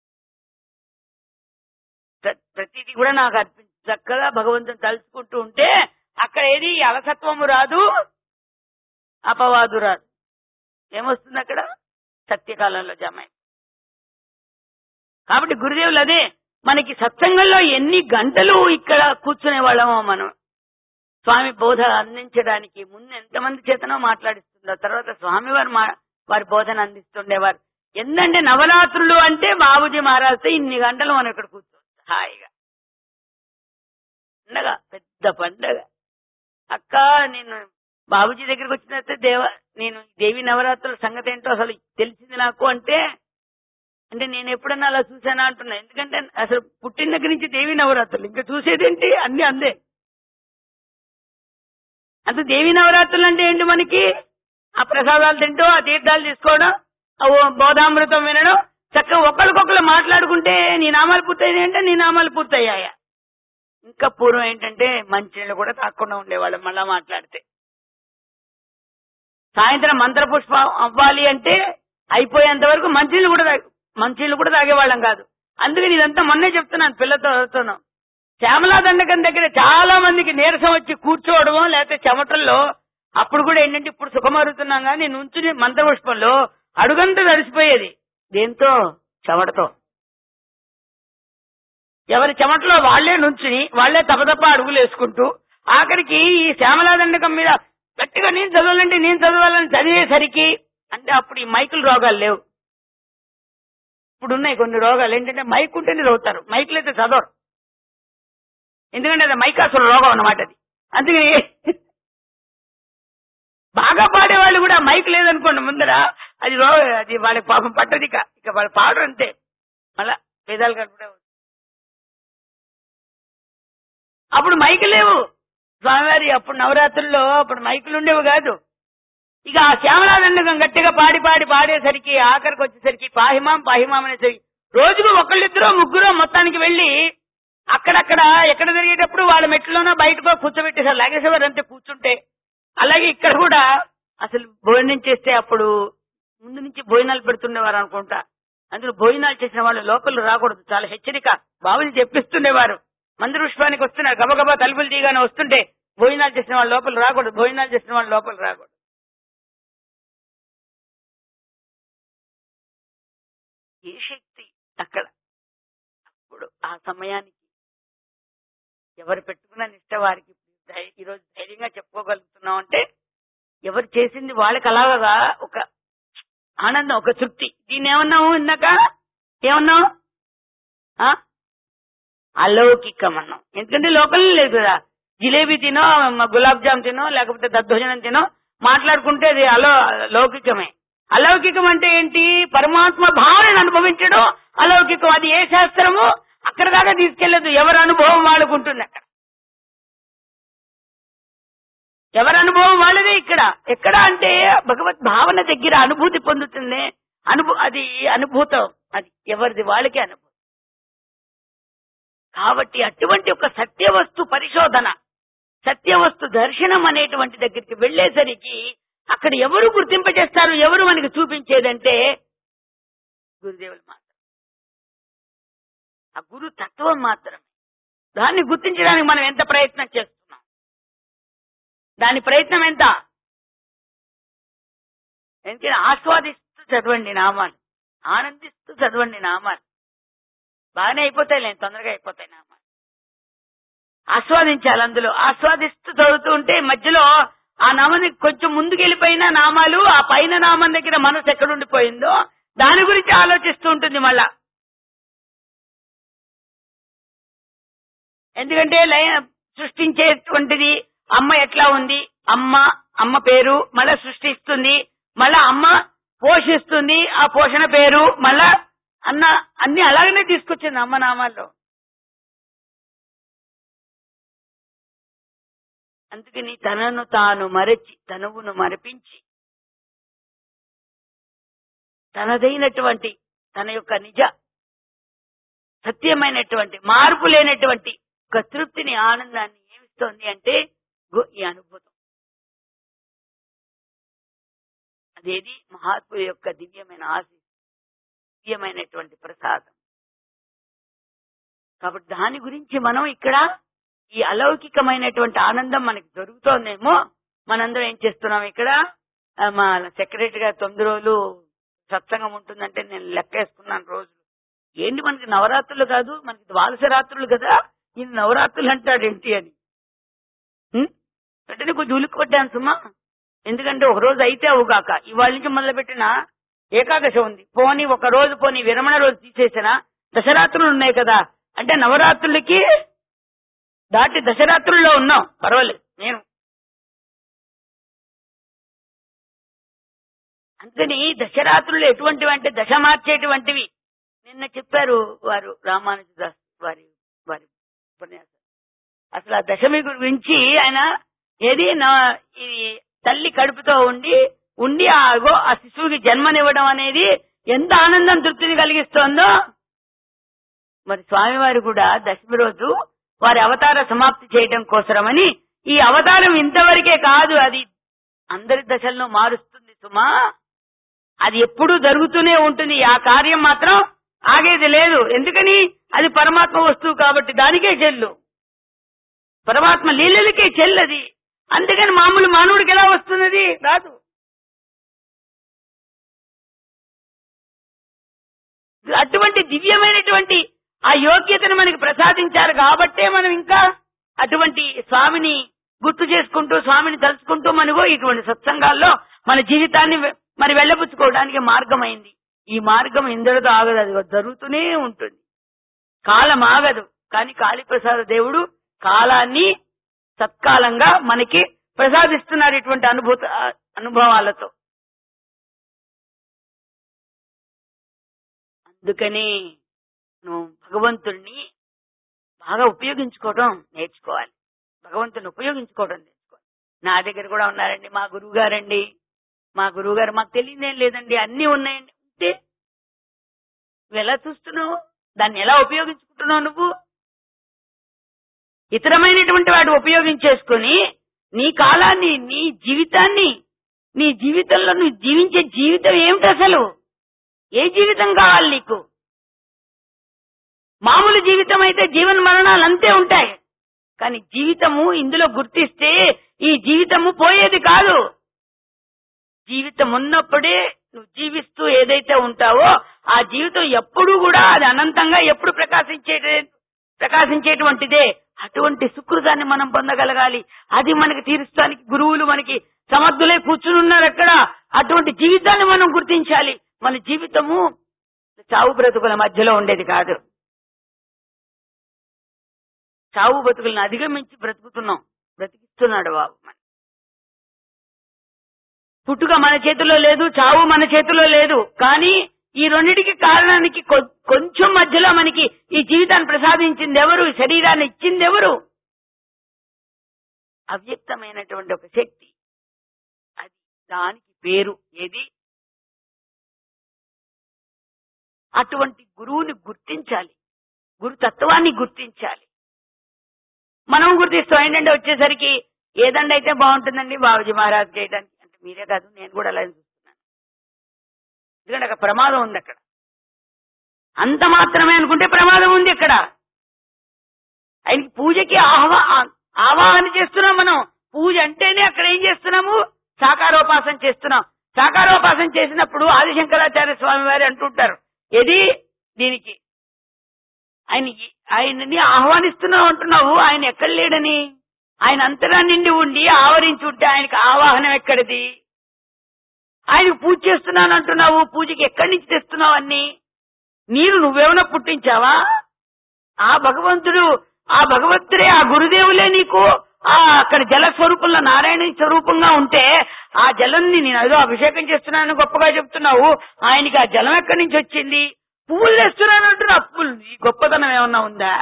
ప్ర- ప్రతిది కూడా నాకు అర్పించి చక్కగా భగవంతుని తలుచుకుంటూ ఉంటే అక్కడ ఏది అలసత్వము రాదు అపవాదు రాదు ఏమొస్తుంది అక్కడ సత్యకాలంలో జమ అయి. కాబట్టి గురుదేవులు అదే మనకి సత్సంగంలో ఎన్ని గంటలు ఇక్కడ కూర్చునే వాళ్ళమో మనం స్వామి బోధ అందించడానికి ముందు ఎంతమంది చేతనో మాట్లాడిస్తుందో తర్వాత స్వామి వారు మా- వారి బోధన అందిస్తుండేవారు ఎందుకంటే నవరాత్రులు అంటే బాబుజీ మహారాజ్తో ఇన్ని గంటలు మనం ఇక్కడ కూర్చోవచ్చు హాయిగా పండగ పెద్ద పండగ అక్క నేను బాబుజీ దగ్గరికి వచ్చిన తర్వాత దేవ నేను దేవి నవరాత్రుల సంగతి ఏంటో అసలు తెలిసింది నాకు అంటే అంటే నేను ఎప్పుడన్నా అలా చూసానా అంటున్నా ఎందుకంటే అసలు పుట్టిన దగ్గర నుంచి దేవి నవరాత్రులు ఇంకా చూసేదేంటి అన్ని అందే అంత దేవి నవరాత్రులు అంటే ఏంటి మనకి ఆ ప్రసాదాలు తింటూ ఆ తీర్థాలు తీసుకోవడం ఆ ఓ బోధామృతం వినడం చక్కగా ఒకరికొకరు మాట్లాడుకుంటే నీ నామాలు పూర్తయింది అంటే నీ నామాలు పూర్తయ్యాయా ఇంకా పూర్వం ఏంటంటే మంచినీళ్ళు కూడా తాకుండా ఉండేవాళ్ళం మళ్ళా మాట్లాడితే సాయంత్రం మంత్ర పుష్పం అవ్వాలి అంటే అయిపోయేంత వరకు మంచినీళ్ళు కూడా తాగే మంచినీళ్ళు కూడా తాగేవాళ్ళం కాదు అందుకని ఇదంతా మొన్నే చెప్తున్నాను పిల్లతో చదువుతున్నాం శ్యామలా దండకం దగ్గర చాలా మందికి నీరసం వచ్చి కూర్చోవడమో లేకపోతే చెమటల్లో అప్పుడు కూడా ఏంటంటే ఇప్పుడు సుఖమరుగుతున్నాం కానీ నుంచుని మంత్రపుష్పంలో అడుగంతా తడిసిపోయేది దేంతో చెమటతో ఎవరి చెమటలో వాళ్లే నుంచుని వాళ్లే తపతప్ప అడుగులు వేసుకుంటూ ఆఖరికి ఈ శ్యామలా దండకం మీద గట్టిగా నేను చదవాలంటే నేను చదవాలని చదివేసరికి అంటే అప్పుడు ఈ మైకులు రోగాలు లేవు ఇప్పుడు ఉన్నాయి కొన్ని రోగాలు ఏంటంటే మైక్ ఉంటేనే చదువుతారు మైకులు అయితే చదవరు ఎందుకంటే అది మైకాసుల రోగం అన్నమాట అది అందుకని బాగా పాడేవాళ్ళు కూడా మైక్ లేదనుకోండి ముందర అది రో అది వాళ్ళకి పాపం పట్టదు ఇక ఇక వాళ్ళు పాడరు అంతే మళ్ళా వేదాలు కలుపుడే అప్పుడు మైకు లేవు స్వామివారి అప్పుడు నవరాత్రుల్లో అప్పుడు మైకులు ఉండేవి కాదు ఇక ఆ శ్యామలాదండకం గట్టిగా పాడి పాడి పాడేసరికి ఆఖరికి వచ్చేసరికి పాహిమాం పాహిమాం అనేసరికి రోజుకు ఒకళ్ళిద్దరో ముగ్గురో మొత్తానికి వెళ్లి అక్కడక్కడ ఎక్కడ జరిగేటప్పుడు వాళ్ళ మెట్లోనో బయటకో కూర్చోబెట్టేసారు లాగేసేవారు అంతే కూర్చుంటే అలాగే ఇక్కడ కూడా అసలు భోజనం చేస్తే అప్పుడు ముందు నుంచి భోజనాలు పెడుతుండేవారు అనుకుంటా అందులో భోజనాలు చేసిన వాళ్ళు లోపల రాకూడదు చాలా హెచ్చరిక బాబుని చెప్పిస్తుండేవారు మంది పుష్పానికి వస్తున్నారు గబగబా తలుపులు తీగానే వస్తుంటే భోజనాలు చేసిన వాళ్ళు లోపల రాకూడదు భోజనాలు చేసిన వాళ్ళు లోపల రాకూడదు ఏ శక్తి అక్కడ అప్పుడు ఆ సమయానికి ఎవరు పెట్టుకున్న నిష్ట వారికి ధై- ఈరోజు ధైర్యంగా చెప్పుకోగలుగుతున్నాం అంటే ఎవరు చేసింది వాళ్ళకి అలాగా ఒక ఆనందం ఒక తృప్తి దీన్ని ఏమన్నాము ఇందాక ఏమన్నావు ఆ? అలౌకికం అన్నాం ఎందుకంటే లోకల్ లేదు కదా జిలేబీ తినో మ- గులాబ్ జామ్ తినో లేకపోతే దద్దోజనం తినో మాట్లాడుకుంటే అది అలో లౌకికమే అలౌకికం అంటే ఏంటి పరమాత్మ భావనను అనుభవించడం అలౌకికం అది ఏ శాస్త్రము అక్కడ దాకా తీసుకెళ్లదు ఎవరి అనుభవం వాళ్ళకు ఉంటుంది అక్కడ ఎవరి అనుభవం వాళ్ళదే ఇక్కడ ఎక్కడ అంటే భగవత్ భావన దగ్గర అనుభూతి పొందుతుంది అనుభూ అది అనుభూతం అది ఎవరిది వాళ్ళకే అనుభూతి కాబట్టి అటువంటి ఒక సత్యవస్తు పరిశోధన సత్యవస్తు దర్శనం అనేటువంటి దగ్గరికి వెళ్లేసరికి అక్కడ ఎవరు గుర్తింపజేస్తారు ఎవరు మనకి చూపించేదంటే గురుదేవులు మాత్రం ఆ గురు తత్వం మాత్రమే దాన్ని గుర్తించడానికి మనం ఎంత ప్రయత్నం చేస్తున్నాం దాని ప్రయత్నం ఎంత ఎందుకంటే ఆస్వాదిస్తూ చదవండి నామాలు ఆనందిస్తూ చదవండి నామాలు బాగానే అయిపోతాయి లేని తొందరగా అయిపోతాయి నామాలు ఆస్వాదించాలి అందులో ఆస్వాదిస్తూ చదువుతూ ఉంటే మధ్యలో ఆ నామాన్ని కొంచెం ముందుకెళ్ళిపోయిన నామాలు ఆ పైన నామం దగ్గర మనసు ఎక్కడుండిపోయిందో దాని గురించి ఆలోచిస్తూ ఉంటుంది మళ్ళా ఎందుకంటే లయ సృష్టించేటువంటిది అమ్మ ఎట్లా ఉంది అమ్మ అమ్మ పేరు మళ్ళా సృష్టిస్తుంది మళ్ళా అమ్మ పోషిస్తుంది ఆ పోషణ పేరు మళ్ళా అన్న అన్ని అలాగనే తీసుకొచ్చింది అమ్మ నామాల్లో అందుకని తనను తాను మరచి తనువును మరపించి తనదైనటువంటి తన యొక్క నిజ సత్యమైనటువంటి మార్పు లేనటువంటి ఒక తృప్తిని ఆనందాన్ని ఏమిస్తోంది అంటే గో- ఈ అనుభూతం అదేది మహాత్ముల యొక్క దివ్యమైన ఆశి దివ్యమైనటువంటి ప్రసాదం కాబట్టి దాని గురించి మనం ఇక్కడ ఈ అలౌకికమైనటువంటి ఆనందం మనకి దొరుకుతోందేమో మనందరం ఏం చేస్తున్నాం ఇక్కడ ఆ, మా సెక్రటరీ గారు తొమ్మిది రోజులు సత్సంగం ఉంటుందంటే నేను లెక్కేసుకున్నాను రోజులు ఏంటి మనకి నవరాత్రులు కాదు మనకి ద్వాదశ రాత్రులు కదా ఈ నవరాత్రులు అంటాడు ఏంటి అని ఉం? వెంటనే కొంచెం ఉలిక్కి కొట్టాను సుమా ఎందుకంటే ఒక రోజు అయితే అవుగాక ఇవాళ నుంచి మొదలు పెట్టిన ఏకాదశి ఉంది పోని ఒక రోజు పోని విరమణ రోజు తీసేసిన దశరాత్రులు ఉన్నాయి కదా అంటే నవరాత్రులకి దాటి దశరాత్రుల్లో ఉన్నాం పర్వాలేదు నేను అందుకని దశరాత్రులు ఎటువంటివి అంటే దశ మార్చేటువంటివి నిన్న చెప్పారు వారు రామానుజదాస్ వారి వారి ఉపన్యాసం అసలు ఆ దశమి గురించి ఆయన ఏది నా ఈ తల్లి కడుపుతో ఉండి ఉండి ఆగో ఆ శిశువుకి జన్మనివ్వడం అనేది ఎంత ఆనందం తృప్తిని కలిగిస్తోందో మరి స్వామివారు కూడా దశమి రోజు వారి అవతార సమాప్తి చేయడం కోసరమని ఈ అవతారం ఇంతవరకే కాదు అది అందరి దశలను మారుస్తుంది సుమా అది ఎప్పుడూ జరుగుతూనే ఉంటుంది ఆ కార్యం మాత్రం ఆగేది లేదు ఎందుకని అది పరమాత్మ వస్తువు కాబట్టి దానికే చెల్లు పరమాత్మ లీలలకే చెల్లది అందుకని మామూలు మానవుడికి ఎలా వస్తున్నది రాదు అటువంటి దివ్యమైనటువంటి ఆ యోగ్యతను మనకి ప్రసాదించారు కాబట్టే మనం ఇంకా అటువంటి స్వామిని గుర్తు చేసుకుంటూ స్వామిని తలుచుకుంటూ మనగో ఇటువంటి సత్సంగాల్లో మన జీవితాన్ని వె- మరి వెళ్ళబుచ్చుకోవడానికి మార్గమైంది ఈ మార్గం ఇందరితో ఆగదు అది జరుగుతూనే ఉంటుంది కాలం ఆగదు కానీ కాళీప్రసాద దేవుడు కాలాన్ని సత్కాలంగా మనకి ప్రసాదిస్తున్నారు ఇటువంటి అనుభూత అనుభవాలతో అందుకని నువ్వు భగవంతుణ్ణి బాగా ఉపయోగించుకోవడం నేర్చుకోవాలి భగవంతుని ఉపయోగించుకోవడం నేర్చుకోవాలి నా దగ్గర కూడా ఉన్నారండి మా గురువు గారండి మా గురువు గారు మాకు తెలియదేం లేదండి అన్ని ఉన్నాయండి ఉంటే నువ్వు ఎలా చూస్తున్నావు దాన్ని ఎలా ఉపయోగించుకుంటున్నావు నువ్వు ఇతరమైనటువంటి వాటి ఉపయోగించేసుకుని నీ కాలాన్ని నీ జీవితాన్ని నీ జీవితంలో నువ్వు జీవించే జీవితం ఏమిటి అసలు ఏ జీవితం కావాలి నీకు మామూలు జీవితం అయితే జీవన మరణాలు అంతే ఉంటాయి కానీ జీవితము ఇందులో గుర్తిస్తే ఈ జీవితము పోయేది కాదు జీవితం ఉన్నప్పుడే నువ్వు జీవిస్తూ ఏదైతే ఉంటావో ఆ జీవితం ఎప్పుడూ కూడా అది అనంతంగా ఎప్పుడు ప్రకాశించే ప్రకాశించేటువంటిదే అటువంటి సుకృతాన్ని మనం పొందగలగాలి అది మనకి తీర్చడానికి గురువులు మనకి సమర్థులై కూర్చుని ఉన్నారు అక్కడ అటువంటి జీవితాన్ని మనం గుర్తించాలి మన జీవితము చావు బ్రతుకుల మధ్యలో ఉండేది కాదు చావు బతుకులను అధిగమించి బ్రతుకుతున్నాం బ్రతికిస్తున్నాడు బాబు మన పుట్టుక మన చేతిలో లేదు చావు మన చేతిలో లేదు కానీ ఈ రెండిటికి కారణానికి కొ- కొంచెం మధ్యలో మనకి ఈ జీవితాన్ని ప్రసాదించింది ఎవరు ఈ శరీరాన్ని ఇచ్చింది ఎవరు అవ్యక్తమైనటువంటి ఒక శక్తి అది దానికి పేరు ఏది అటువంటి గురువుని గుర్తించాలి గురు తత్వాన్ని గుర్తించాలి మనం గుర్తిస్తాం ఏంటంటే వచ్చేసరికి ఏదండి అయితే బాగుంటుందండి బాబుజీ మహారాజ్ చేయడానికి అంటే మీరే కాదు నేను కూడా అలాగే చూస్తున్నాను ఎందుకంటే అక్కడ ప్రమాదం ఉంది అక్కడ అంత మాత్రమే అనుకుంటే ప్రమాదం ఉంది అక్కడ ఆయనకి పూజకి ఆహ్వా ఆవాహన చేస్తున్నాం మనం పూజ అంటేనే అక్కడ ఏం చేస్తున్నాము సాకారోపాసన చేస్తున్నాం సాకారోపాసన చేసినప్పుడు ఆదిశంకరాచార్య స్వామి వారు అంటుంటారు ఏది దీనికి ఆయన ఆయనని ఆహ్వానిస్తున్నావు అంటున్నావు ఆయన ఎక్కడ లేడని ఆయన అంతరా నిండి ఉండి ఆవరించి ఉంటే ఆయనకి ఆవాహనం ఎక్కడిది ఆయనకు పూజ చేస్తున్నాను అంటున్నావు పూజకి ఎక్కడి నుంచి తెస్తున్నావు అన్ని నీరు నువ్వేమైనా పుట్టించావా ఆ భగవంతుడు ఆ భగవంతుడే ఆ గురుదేవులే నీకు ఆ అక్కడ జల స్వరూపంలో నారాయణ స్వరూపంగా ఉంటే ఆ జలాన్ని నేను ఏదో అభిషేకం చేస్తున్నానని గొప్పగా చెప్తున్నావు ఆయనకి ఆ జలం ఎక్కడి నుంచి వచ్చింది పువ్వులు తెస్తున్నాను అంటున్నా పువ్వులు ఈ గొప్పతనం ఏమన్నా ఉందా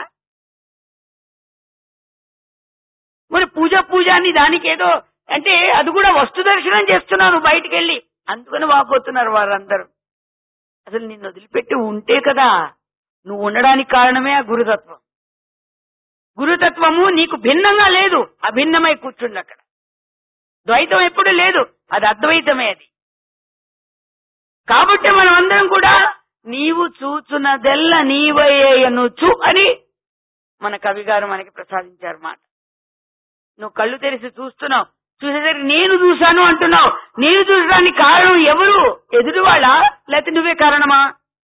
మరి పూజ పూజ అని దానికి ఏదో అంటే అది కూడా వస్తు దర్శనం చేస్తున్నాను బయటికి వెళ్ళి అందుకని వాపోతున్నారు వారందరూ అసలు నిన్ను వదిలిపెట్టి ఉంటే కదా నువ్వు ఉండడానికి కారణమే ఆ గురుతత్వం గురుతత్వము నీకు భిన్నంగా లేదు అభిన్నమై కూర్చుంది అక్కడ ద్వైతం ఎప్పుడు లేదు అది అద్వైతమే అది కాబట్టి మనం అందరం కూడా నీవు చూచున్నదెల్ల నీవయ్యనుచు అని మన కవి గారు మనకి ప్రసాదించారు మాట నువ్వు కళ్ళు తెరిచి చూస్తున్నావు చూసేసరికి నేను చూశాను అంటున్నావు నేను చూసడానికి కారణం ఎవరు ఎదుటి వాళ్ళ లేకపోతే నువ్వే కారణమా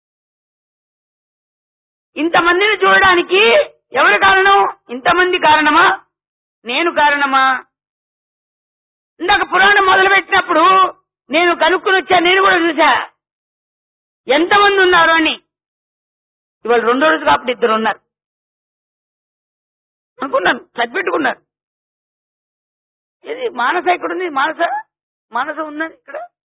ఇంతమందిని చూడడానికి ఎవరు కారణం ఇంతమంది కారణమా నేను కారణమా ఇందాక పురాణం మొదలు పెట్టినప్పుడు నేను కనుక్కుని వచ్చా నేను కూడా చూసా ఎంతమంది ఉన్నారు అని ఇవాళ రెండో రోజు కాబట్టి ఇద్దరు ఉన్నారు అనుకున్నాను చదిపెట్టుకున్నారు ఇది మానస ఇక్కడ ఉంది మానస మానస ఉన్నది ఇక్కడ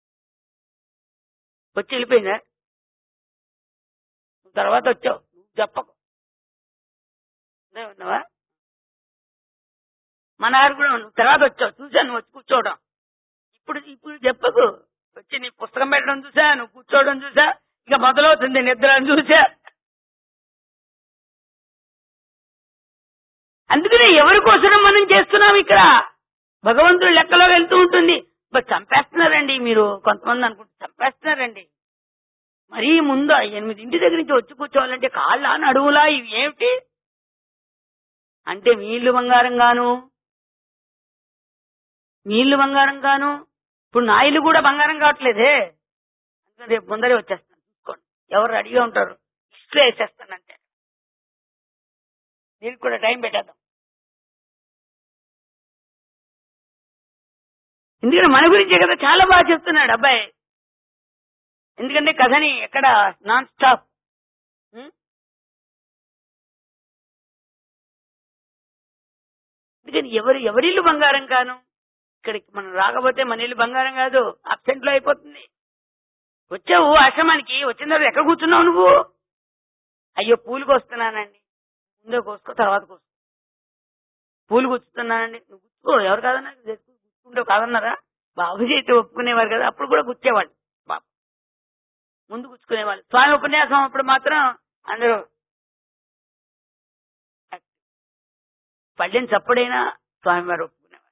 వచ్చి వెళ్ళిపోయిందా నువ్వు తర్వాత వచ్చావు నువ్వు చెప్పకు ఇదే ఉన్నావా మన గారు కూడా నువ్వు తర్వాత వచ్చావు చూశాను నువ్వు వచ్చి కూర్చోవడం ఇప్పుడు ఇప్పుడు చెప్పకు వచ్చి నీ పుస్తకం పెట్టడం చూసా నువ్వు కూర్చోవడం చూసా ఇక మొదలవుతుంది నిద్ర అని చూసా అందుకనే ఎవరి కోసం మనం చేస్తున్నాం ఇక్కడ భగవంతుడు లెక్కలో వెళ్తూ ఉంటుంది బట్ చంపేస్తున్నారండి మీరు కొంతమంది అనుకుంటే చంపేస్తున్నారండి మరీ ముందు ఎనిమిదింటి దగ్గర నుంచి వచ్చి కూర్చోవాలంటే కాళ్ళ నడువులా ఇవి ఏమిటి అంటే మీ ఇల్లు బంగారం గాను మీ ఇల్లు బంగారం గాను ఇప్పుడు నా ఇల్లు కూడా బంగారం కావట్లేదే అందుకని రేపు ముందరే వచ్చేస్తాను చూసుకోండి ఎవరు రెడీగా ఉంటారు లిస్టులో వేసేస్తానంటే దీనికి కూడా టైం పెట్టేద్దాం ఎందుకంటే మన గురించే కదా చాలా బాగా చెప్తున్నాడు అబ్బాయి ఎందుకంటే కథని ఎక్కడ నాన్ స్టాప్ ఉం? అందుకని ఎవరు ఎవరిల్లు బంగారం కాను ఇక్కడికి మనం రాకపోతే మన ఇల్లు బంగారం కాదు అబ్సెంట్ లో అయిపోతుంది వచ్చావు ఆశ్రమానికి వచ్చిన తర్వాత ఎక్కడ కూర్చున్నావు నువ్వు అయ్యో పూలు కోస్తున్నానండి ముందే కోసుకో తర్వాత కోసుకో పూలు గుచ్చుతున్నానండి నువ్వు గుచ్చుకో ఎవరు కాదన్నారు గుచ్చుకుంటే కాదన్నారా బాబు చేతి ఒప్పుకునేవారు కదా అప్పుడు కూడా గుచ్చేవాళ్ళు బాబు ముందు గుచ్చుకునేవాళ్ళు స్వామి ఉపన్యాసం అప్పుడు మాత్రం అందరూ పళ్ళెని చప్పుడైనా స్వామివారు ఒప్పుకునేవారు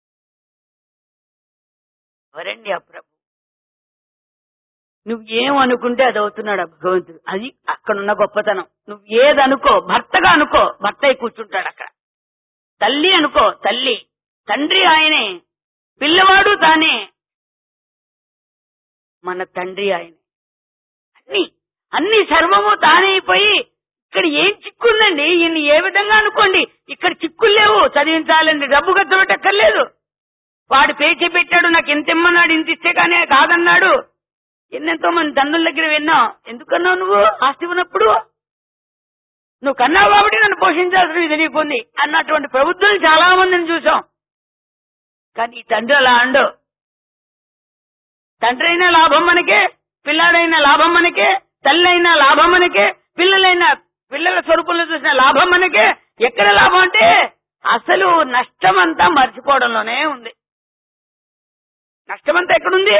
ఎవరండి ఆ ప్రభు నువ్వు ఏం అనుకుంటే అది అవుతున్నాడు ఆ భగవంతుడు అది అక్కడున్న గొప్పతనం నువ్వు ఏదనుకో భర్తగా అనుకో భర్త అయి కూర్చుంటాడు అక్కడ తల్లి అనుకో తల్లి తండ్రి ఆయనే పిల్లవాడు తానే మన తండ్రి ఆయనే అన్ని అన్ని సర్వము తానైపోయి ఇక్కడ ఏం చిక్కుందండి ఈయన్ని ఏ విధంగా అనుకోండి ఇక్కడ చిక్కులు లేవు చదివించాలండి డబ్బు ఖర్చు పెట్టక్కర్లేదు వాడు పేచి పెట్టాడు నాకు ఎంత ఇమ్మన్నాడు ఇంత ఇస్తే కానీ కాదన్నాడు ఎన్నెంతో మంది తండ్రుల దగ్గర విన్నావు ఎందుకన్నావు నువ్వు ఆస్తి ఉన్నప్పుడు నువ్వు కన్నావు కాబట్టి నన్ను పోషించాల్సిన ఇది నీకుంది అన్నటువంటి ప్రభుత్వం చాలా మందిని చూసాం కానీ ఈ తండ్రి అలా అండు తండ్రి అయినా లాభం మనకే పిల్లాడైనా లాభం మనకే తల్లి అయినా లాభం మనకే పిల్లలైనా పిల్లల స్వరూపంలో చూసిన లాభం మనకే ఎక్కడ లాభం అంటే అసలు నష్టం అంతా మర్చిపోవడంలోనే ఉంది నష్టమంతా ఎక్కడుంది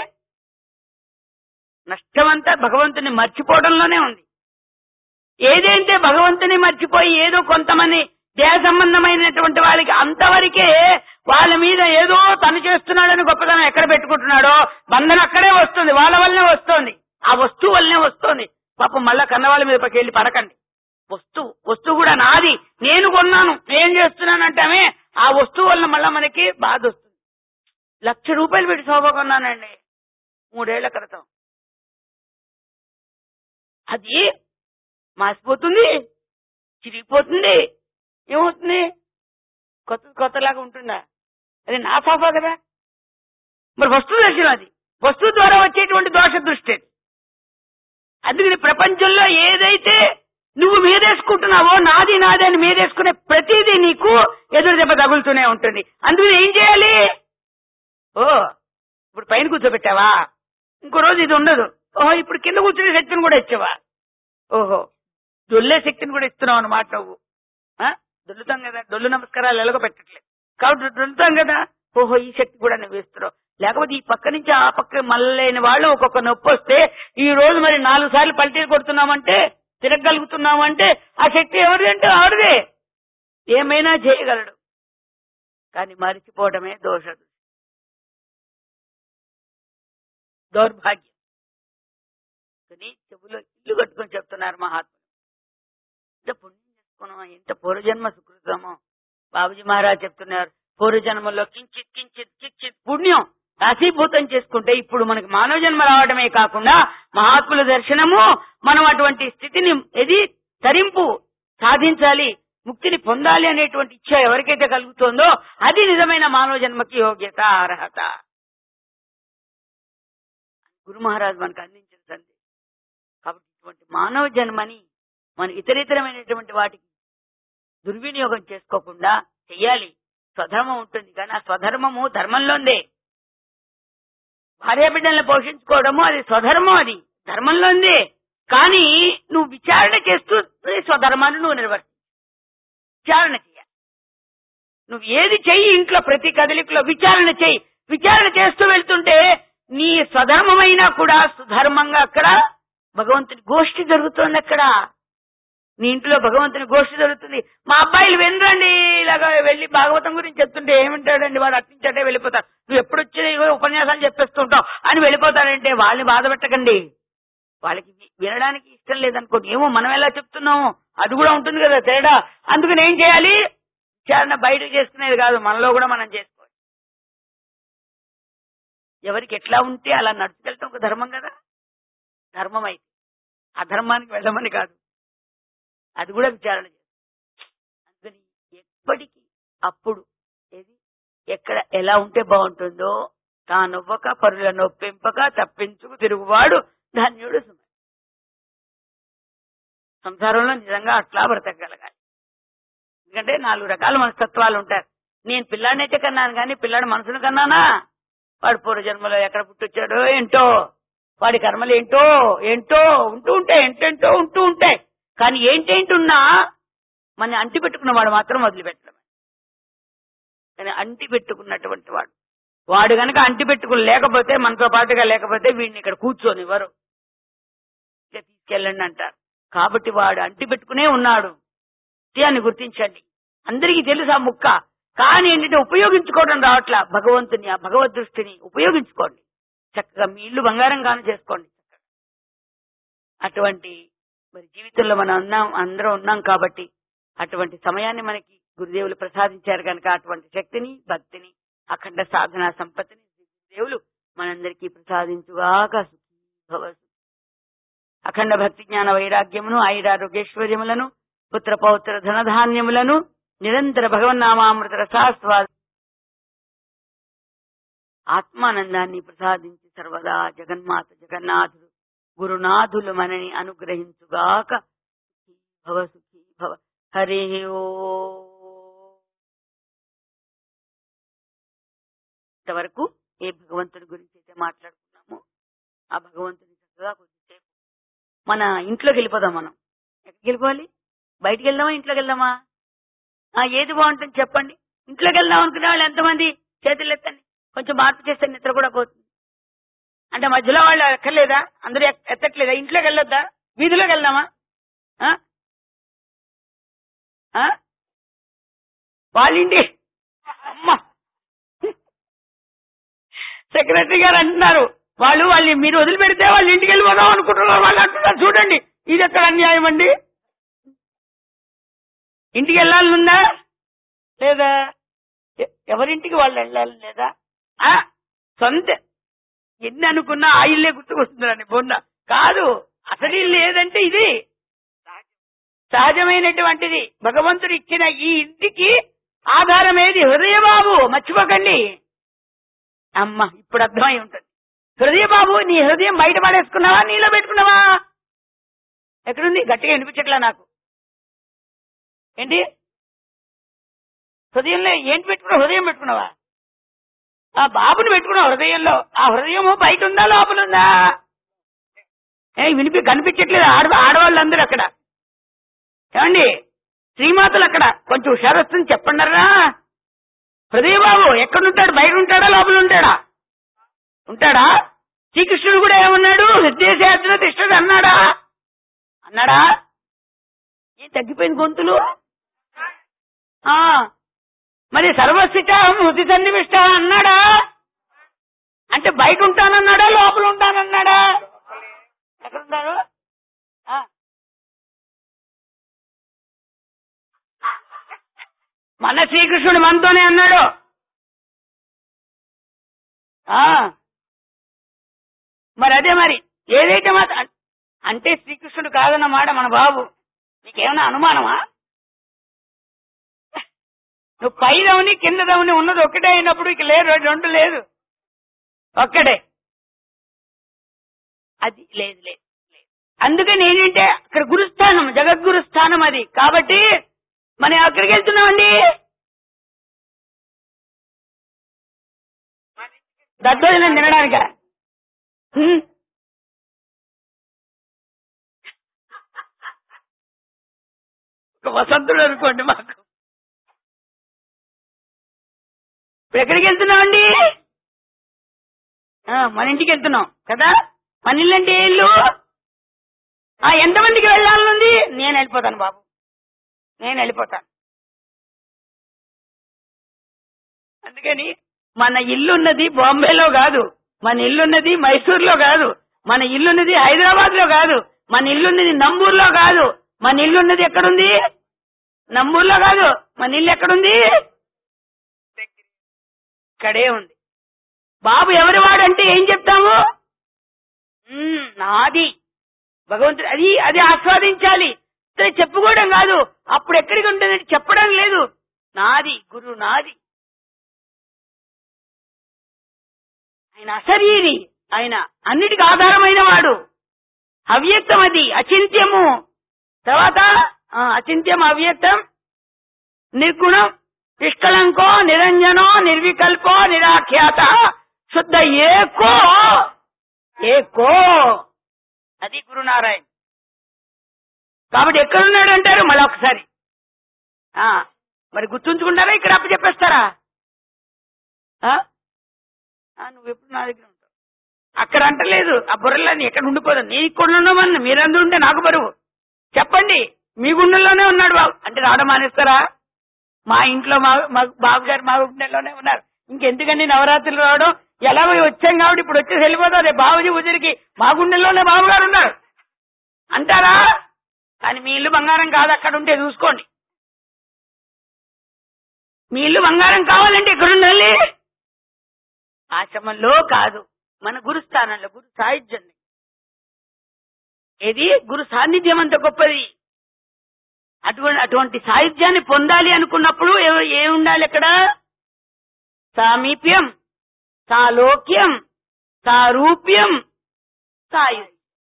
నష్టమంతా భగవంతుని మర్చిపోవడంలోనే ఉంది ఏదైతే భగవంతుని మర్చిపోయి ఏదో కొంతమంది దేహ సంబంధమైనటువంటి వాళ్ళకి అంతవరకే వాళ్ళ మీద ఏదో తను చేస్తున్నాడని గొప్పతనం ఎక్కడ పెట్టుకుంటున్నాడో బంధన అక్కడే వస్తుంది వాళ్ళ వల్లనే వస్తుంది ఆ వస్తువు వల్లనే వస్తుంది పాపం మళ్ళా కన్నవాళ్ళ మీద పక్క వెళ్ళి పడకండి వస్తువు వస్తువు కూడా నాది నేను కొన్నాను నేను చేస్తున్నానంటామే ఆ వస్తువు వల్ల మళ్ళా మనకి బాధ వస్తుంది లక్ష రూపాయలు పెట్టి శోభ కొన్నానండి మూడేళ్ల క్రితం అది మాసిపోతుంది చిరిగిపోతుంది ఏమవుతుంది కొత్త కొత్తలాగా ఉంటుందా అది నా సోఫా కదా మరి వస్తువు దర్శనం అది వస్తువు ద్వారా వచ్చేటువంటి దోష దృష్టి అది. అందుకని ప్రపంచంలో ఏదైతే నువ్వు మీదేసుకుంటున్నావో నాది నాది అని మీదేసుకునే ప్రతిదీ నీకు ఎదురు దెబ్బ తగులుతూనే ఉంటుంది అందుకని ఏం చేయాలి ఓ ఇప్పుడు పైన కూర్చోబెట్టావా ఇంకో రోజు ఇది ఉండదు ఓహో ఇప్పుడు కింద కూర్చునే శక్తిని కూడా ఇచ్చావా ఓహో దొల్లే శక్తిని కూడా ఇస్తున్నావు అన్నమాట నువ్వు ఆ? దొల్లుతాం కదా డొల్లు నమస్కారాలు ఎలాగో పెట్టట్లేదు కాబట్టి దొల్లుతాం కదా ఓహో ఈ శక్తి కూడా నువ్వు ఇస్తున్నావు లేకపోతే ఈ పక్క నుంచి ఆ పక్క మళ్ళైన వాళ్ళు ఒక్కొక్క నొప్పి వస్తే ఈ రోజు మరి నాలుగు సార్లు పల్టీలు కొడుతున్నామంటే తిరగలుగుతున్నామంటే ఆ శక్తి ఎవరిది అంటే ఆవిడదే ఏమైనా చేయగలడు కానీ మరిచిపోవడమే దోషం దౌర్భాగ్యం కానీ చెవులో ఇల్లు కట్టుకొని చెప్తున్నారు మహాత్ములు ఎంత పుణ్యం చేసుకున్నామో ఎంత పూర్వజన్మ సుకృతమో బాబుజీ మహారాజ్ చెప్తున్నారు పూర్వజన్మలో కించిత్ కించిత్ కించిత్ పుణ్యం రాశీభూతం చేసుకుంటే ఇప్పుడు మనకి మానవ జన్మ రావడమే కాకుండా మహాత్ముల దర్శనము మనం అటువంటి స్థితిని ఎది తరింపు సాధించాలి ముక్తిని పొందాలి అనేటువంటి ఇచ్చ ఎవరికైతే కలుగుతుందో అది నిజమైన మానవ జన్మకి యోగ్యత అర్హత గురు మహారాజ్ మనకు అందించిన సందేశం కాబట్టి ఇటువంటి మానవ జన్మని మన ఇతరితరమైనటువంటి వాటికి దుర్వినియోగం చేసుకోకుండా చెయ్యాలి స్వధర్మం ఉంటుంది కానీ ఆ స్వధర్మము ధర్మంలోందే భార్య బిడ్డల్ని పోషించుకోవడము అది స్వధర్మం అది ధర్మంలోందే కానీ నువ్వు విచారణ చేస్తూ నీ స్వధర్మాన్ని నువ్వు నిర్వర్తి విచారణ చేయాలి నువ్వు ఏది చెయ్యి ఇంట్లో ప్రతి కదలికలో విచారణ చెయ్యి విచారణ చేస్తూ వెళ్తుంటే నీ స్వధర్మమైనా కూడా సుధర్మంగా అక్కడ భగవంతుని గోష్ఠి జరుగుతోంది అక్కడ నీ ఇంట్లో భగవంతుని గోష్ఠి జరుగుతుంది మా అబ్బాయిలు వినరండి ఇలాగా వెళ్ళి భాగవతం గురించి చెప్తుంటే ఏమింటాడండి వాడు అట్టించటే వెళ్ళిపోతారు నువ్వు ఎప్పుడు వచ్చి ఇగో ఉపన్యాసాలు చెప్పేస్తుంటావు అని వెళ్ళిపోతాడంటే వాళ్ళని బాధ పెట్టకండి వాళ్ళకి వి- వినడానికి ఇష్టం లేదనుకోండి ఏమో మనం ఎలా చెప్తున్నాము అది కూడా ఉంటుంది కదా తేడా అందుకని ఏం చేయాలి విచారణ బయట చేసుకునేది కాదు మనలో కూడా మనం చేసుకోవాలి ఎవరికి ఎట్లా ఉంటే అలా నడుచుకెళ్ళటం ఒక ధర్మం కదా ధర్మం అయితే అధర్మానికి వెళ్ళమని కాదు అది కూడా విచారణ చేస్తాం అందుకని ఎప్పటికీ అప్పుడు ఏది ఎక్కడ ఎలా ఉంటే బాగుంటుందో తానొవ్వక పరుల నొప్పింపక తప్పించుకు తిరుగువాడు ధన్యుడు సుమ సంసారంలో నిజంగా అట్లా బ్రతకగలగాలి ఎందుకంటే నాలుగు రకాల మనస్తత్వాలు ఉంటారు నేను పిల్లాడినైతే కన్నాను కానీ పిల్లాడి మనసును కన్నానా వాడు పూర్వజన్మలో ఎక్కడ పుట్టొచ్చాడో ఏంటో వాడి కర్మలు ఏంటో ఏంటో ఉంటూ ఉంటాయి ఏంటేంటో ఉంటూ ఉంటాయి కానీ ఏంటేంటున్నా మన అంటి పెట్టుకున్న వాడు మాత్రం వదిలిపెట్టడం కానీ అంటి పెట్టుకున్నటువంటి వాడు వాడు గనక అంటి పెట్టుకుని లేకపోతే మనతో పాటుగా లేకపోతే వీడిని ఇక్కడ కూర్చొనివ్వరు ఇక తీసుకెళ్ళండి అంటారు కాబట్టి వాడు అంటి పెట్టుకునే ఉన్నాడు అని గుర్తించండి అందరికీ తెలుసు ఆ ముక్క కానీ ఏంటంటే ఉపయోగించుకోవడం రావట్లా భగవంతుని ఆ భగవద్ దృష్టిని ఉపయోగించుకోండి చక్కగా మీ ఇల్లు బంగారం గాను చేసుకోండి చక్కగా అటువంటి మరి జీవితంలో మనం ఉన్నాం అందరం ఉన్నాం కాబట్టి అటువంటి సమయాన్ని మనకి గురుదేవులు ప్రసాదించారు కనుక అటువంటి శక్తిని భక్తిని అఖండ సాధన సంపత్తిని గురుదేవులు మనందరికీ ప్రసాదించుగాక సుఖీ భవ అఖండ భక్తి జ్ఞాన వైరాగ్యమును ఆయురారోగ్యేశ్వర్యములను పుత్ర పౌత్ర ధనధాన్యములను నిరంతర భగవన్నామామృత రసాస్వాద ఆత్మానందాన్ని ప్రసాదించి సర్వదా జగన్మాత జగన్నాథుడు గురునాథులు మనని అనుగ్రహించుగాక సుఖీ భవ సుఖీ భవ హరి ఓ ఇంతవరకు ఏ భగవంతుడి గురించి అయితే మాట్లాడుకున్నామో ఆ భగవంతుని చక్కగా కొద్దిసేపు మన ఇంట్లోకి వెళ్ళిపోదాం మనం ఎక్కడికి వెళ్ళిపోవాలి బయటికి వెళ్దామా ఇంట్లోకి వెళ్దామా ఆ ఏది బాగుంటుంది చెప్పండి ఇంట్లోకి వెళ్దాం అనుకునే వాళ్ళు ఎంతమంది చేతులు ఎత్తండి కొంచెం మార్పు చేస్తే నిద్ర కూడా పోతుంది అంటే మధ్యలో వాళ్ళు ఎక్కర్లేదా అందరూ ఎక్- ఎత్తట్లేదా ఇంట్లోకి వెళ్ళొద్దా వీధిలోకి వెళ్దామా ఆ? ఆ? వాళ్ళింటి అమ్మ సెక్రటరీ గారు అంటున్నారు వాళ్ళు వాళ్ళని మీరు వదిలిపెడితే వాళ్ళ ఇంటికి వెళ్ళిపోదాం అనుకుంటున్నారు వాళ్ళు అంటున్నారు చూడండి ఇది ఎక్కడ అన్యాయం అండి ఇంటికి వెళ్ళాలనుందా లేదా ఎ- ఎవరింటికి వాళ్ళు వెళ్ళాలి లేదా ఆ సొంత ఎన్ని అనుకున్నా ఆ ఇల్లే గుర్తుకొస్తుందండి బొండ కాదు అసలు ఇల్లు ఏదంటే ఇది సహజమైనటువంటిది భగవంతుడు ఇచ్చిన ఈ ఇంటికి ఆధారం ఏది హృదయబాబు మర్చిపోకండి అమ్మ ఇప్పుడు అర్థమై ఉంటుంది హృదయబాబు నీ హృదయం బయట పడేసుకున్నావా నీలో పెట్టుకున్నావా ఎక్కడుంది గట్టిగా వినిపించట్లా నాకు ఏంటి హృదయంలో ఏంటి పెట్టుకున్నావు హృదయం పెట్టుకున్నావా ఆ బాబుని పెట్టుకున్నావు హృదయంలో ఆ హృదయము బయట ఉందా లోపల ఉందా ఏ వినిపి కనిపించట్లేదు ఆడ ఆడవాళ్ళందరూ అక్కడ ఏమండి శ్రీమాతలు అక్కడ కొంచెం హుషారు వస్తుంది చెప్పండరా హృదయ బాబు ఎక్కడుంటాడు బయట ఉంటాడా లోపల ఉంటాడా ఉంటాడా శ్రీకృష్ణుడు కూడా ఏమన్నాడు హృదయశాస్త్ర తిష్టది అన్నాడా అన్నాడా ఏం తగ్గిపోయింది గొంతులు ఆ మరి సర్వస్థిత హృది సన్నివిష్ట అన్నాడా అంటే బయట ఉంటానన్నాడా లోపల ఉంటానన్నాడా ఎక్కడుంటారు ఆ. మన శ్రీకృష్ణుడు మనతోనే అన్నాడు ఆ మరి అదే మరి ఏదైతే మాత్రం అంటే శ్రీకృష్ణుడు కాదన్నమాట మన బాబు నీకేమైనా అనుమానమా నువ్వు పైదవని కిందదవని ఉన్నది ఒకటే అయినప్పుడు ఇక లేదు రెండు లేదు ఒక్కడే అది లేదు లేదు లేదు. అందుకని ఏంటంటే అక్కడ గురుస్థానం జగద్గురు స్థానం అది కాబట్టి మనం అక్కడికి వెళ్తున్నామండి దద్దోజనం తినడానిక హ్మ్. ఒక వసంతుడు అనుకోండి మాకు ఇప్పుడు ఎక్కడికి వెళ్తున్నామండి ఆ, మన ఇంటికి వెళ్తున్నాం కదా మన ఇల్లు అంటే ఏ ఇల్లు ఆ ఎంతమందికి వెళ్ళాలనుంది నేను వెళ్ళిపోతాను బాబు నేను వెళ్ళిపోతాను అందుకని మన ఇల్లున్నది బాంబేలో కాదు మన ఇల్లున్నది మైసూర్లో కాదు మన ఇల్లున్నది హైదరాబాద్ లో కాదు మన ఇల్లున్నది నంబూర్లో కాదు మన ఇల్లున్నది ఎక్కడుంది నంబూర్లో కాదు మన ఇల్లు ఎక్కడుంది ఇక్కడే ఉంది బాబు ఎవరి వాడంటే ఏం చెప్తాము మ్మ్, నాది భగవంతుడు అది అది ఆస్వాదించాలి ఇతను చెప్పుకోవడం కాదు అప్పుడు ఎక్కడికి ఉంటుంది చెప్పడం లేదు నాది గురు నాది ఆయన అశరీరి ఆయన అన్నిటికి ఆధారమైన వాడు అవ్యక్తం అది అచింత్యము తర్వాత ఆ, అచింత్యం అవ్యక్తం నిర్గుణం నిష్కళంకో నిరంజనో నిర్వికల్పో నిరాఖ్యాత శుద్ధ ఏకో ఏకో అది గురునారాయణ కాబట్టి ఎక్కడున్నాడు అంటారు మళ్ళీ ఒకసారి ఆ, మరి గుర్తుంచుకుంటారా ఇక్కడ అప్పు చెప్పేస్తారా ఆ? ఆ, నువ్వు ఎప్పుడు నా దగ్గర ఉంటావు అక్కడ అంటలేదు ఆ బుర్రలని ఎక్కడ ఉండిపోదు నీ ఇక్కడ ఉండమని మీరందరూ ఉంటే నాకు బరువు చెప్పండి మీ గుండెల్లోనే ఉన్నాడు బాబు అంటే రావడం మానేస్తారా మా ఇంట్లో మా మా బాబు గారు మా గుండెల్లోనే ఉన్నారు ఇంకెందుకండి నవరాత్రులు రావడం ఎలాగో వచ్చాం కాబట్టి ఇప్పుడు వచ్చేసి వెళ్ళిపోతాం రేపు బాబుజీ ఉదిరికి మా గుండెల్లోనే బాబు గారు ఉన్నారు అంటారా కానీ మీ ఇల్లు బంగారం కాదు అక్కడ ఉంటే చూసుకోండి మీ ఇల్లు బంగారం కావాలంటే ఇక్కడ ఉండాలి ఆశ్రమంలో కాదు మన గురుస్థానంలో గురు సాహిత్యం ఏది గురు సాన్నిధ్యం అంత గొప్పది అటువంటి అటువంటి సాహిత్యాన్ని పొందాలి అనుకున్నప్పుడు ఏ- ఏం ఉండాలి అక్కడ సామీప్యం సాలోక్యం సారూప్యం సాయు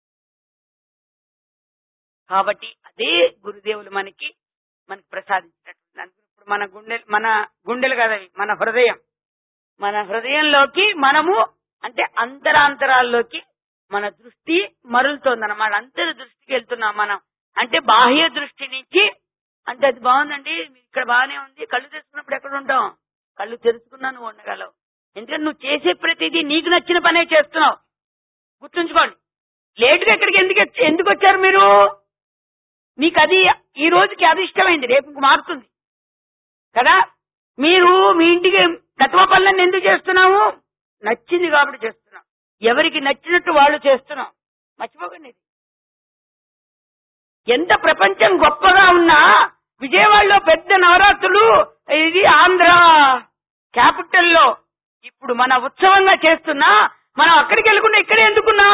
కాబట్టి అదే గురుదేవులు మనకి మనకి ప్రసాదించినట్టు అందుకే ఇప్పుడు మన గుండెలు మన గుండెలు కదవి మన హృదయం మన హృదయంలోకి మనము అంటే అంతరాంతరాల్లోకి మన దృష్టి మరులుతోందన్నమాట అంతర దృష్టికి వెళ్తున్నాం మనం అంటే బాహ్య దృష్టి నుంచి అంటే అది బాగుందండి ఇక్కడ బాగానే ఉంది కళ్ళు తెరుచుకున్నప్పుడు ఎక్కడ ఉంటాం కళ్ళు తెరుచుకున్నా నువ్వు ఉండగలవు ఎందుకంటే నువ్వు చేసే ప్రతిదీ నీకు నచ్చిన పనే చేస్తున్నావు గుర్తుంచుకోండి లేటుగా ఎక్కడికి ఎందుకు వచ్చి- ఎందుకు వచ్చారు మీరు మీకు అది ఈ రోజుకి అది ఇష్టమైంది రేపు ఇంక మారుతుంది కదా మీరు మీ ఇంటికి తత్వ పనులన్నీ ఎందుకు చేస్తున్నాము నచ్చింది కాబట్టి చేస్తున్నాం ఎవరికి నచ్చినట్టు వాళ్ళు చేస్తున్నాం మర్చిపోకండి ఇది. ఎంత ప్రపంచం గొప్పగా ఉన్నా విజయవాడలో పెద్ద నవరాత్రులు ఇది ఆంధ్ర క్యాపిటల్ లో ఇప్పుడు మన ఉత్సవంగా చేస్తున్నా మనం అక్కడికి వెళ్ళకుండా ఇక్కడే ఎందుకున్నా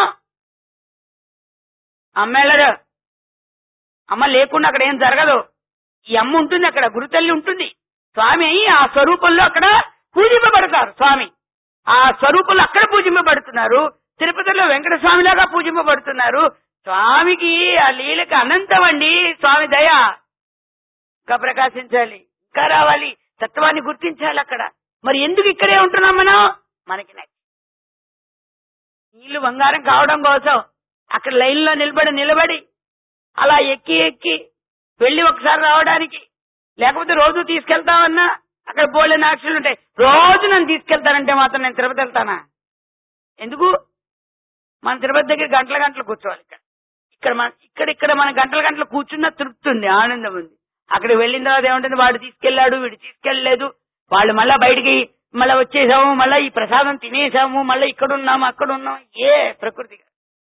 అమ్మ వెళ్ళరు అమ్మ లేకుండా అక్కడ ఏం జరగదు ఈ అమ్మ ఉంటుంది అక్కడ గురుతల్లి ఉంటుంది స్వామి ఆ స్వరూపంలో అక్కడ పూజింపబడతారు స్వామి ఆ స్వరూపంలో అక్కడ పూజింపబడుతున్నారు తిరుపతిలో వెంకట స్వామిలాగా పూజింపబడుతున్నారు స్వామికి ఆ లీలకి అనంతం అండి స్వామి దయ ఇంకా ప్రకాశించాలి ఇంకా రావాలి తత్వాన్ని గుర్తించాలి అక్కడ మరి ఎందుకు ఇక్కడే ఉంటున్నాం మనం మనకి నచ్చి నీళ్లు బంగారం కావడం కోసం అక్కడ లైన్ లో నిలబడి నిలబడి అలా ఎక్కి ఎక్కి వెళ్ళి ఒకసారి రావడానికి లేకపోతే రోజు తీసుకెళ్తామన్నా అక్కడ బోల్డెన్ ఆక్షన్లు ఉంటాయి రోజు నన్ను తీసుకెళ్తానంటే మాత్రం నేను తిరుపతి వెళ్తానా ఎందుకు మన తిరుపతి దగ్గర గంటల గంటలు కూర్చోవాలి ఇక్కడ ఇక్కడ మన ఇక్కడ ఇక్కడ మన గంటల గంటలు కూర్చున్న తృప్తి ఉంది ఆనందం ఉంది అక్కడికి వెళ్ళిన తర్వాత ఏముంటుంది వాడు తీసుకెళ్లాడు వీడు తీసుకెళ్లలేదు వాళ్ళు మళ్ళా బయటికి మళ్ళా వచ్చేసాము మళ్ళా ఈ ప్రసాదం తినేసాము మళ్ళీ ఇక్కడ ఉన్నాము అక్కడ ఉన్నాము ఏ ప్రకృతి కాదు.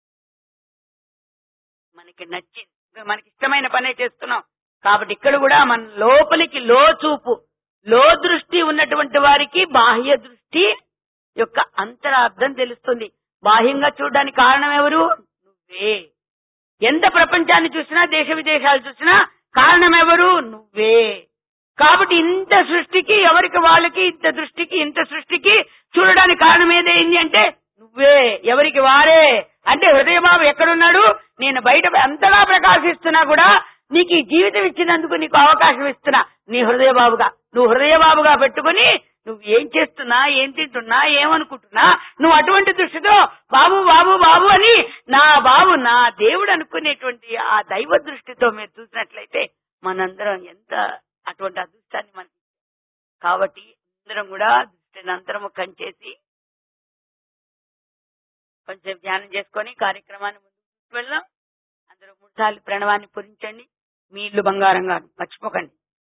మనకి నచ్చింది మనకి ఇష్టమైన పనే చేస్తున్నాం కాబట్టి ఇక్కడ కూడా మన లోపలికి లో చూపు లో దృష్టి ఉన్నటువంటి వారికి బాహ్య దృష్టి యొక్క అంతరార్థం తెలుస్తుంది బాహ్యంగా చూడడానికి కారణం ఎవరు నువ్వే ఎంత ప్రపంచాన్ని చూసినా దేశ విదేశాలు చూసినా కారణం ఎవరు నువ్వే కాబట్టి ఇంత సృష్టికి ఎవరికి వాళ్ళకి ఇంత దృష్టికి ఇంత సృష్టికి చూడడానికి కారణం ఏదైంది అంటే నువ్వే ఎవరికి వారే అంటే హృదయబాబు ఎక్కడున్నాడు నేను బయట అంతగా ప్రకాశిస్తున్నా కూడా నీకు ఈ జీవితం ఇచ్చినందుకు నీకు అవకాశం ఇస్తున్నా నీ హృదయబాబుగా నువ్వు హృదయబాబుగా పెట్టుకుని నువ్వు ఏం చేస్తున్నా ఏం తింటున్నా ఏమనుకుంటున్నా నువ్వు అటువంటి దృష్టితో బాబు బాబు బాబు అని నా బాబు నా దేవుడు అనుకునేటువంటి ఆ దైవ దృష్టితో మీరు చూసినట్లయితే మనందరం ఎంత అటువంటి అదృష్టాన్ని మనకి కాబట్టి అందరం కూడా దృష్టిని అంతరము కంచేసి కొంచెం ధ్యానం చేసుకొని కార్యక్రమాన్ని ముందుకు వెళ్దాం అందరూ మూడు సార్లు ప్రణవాన్ని పూరించండి మీ ఇల్లు బంగారంగా మర్చిపోకండి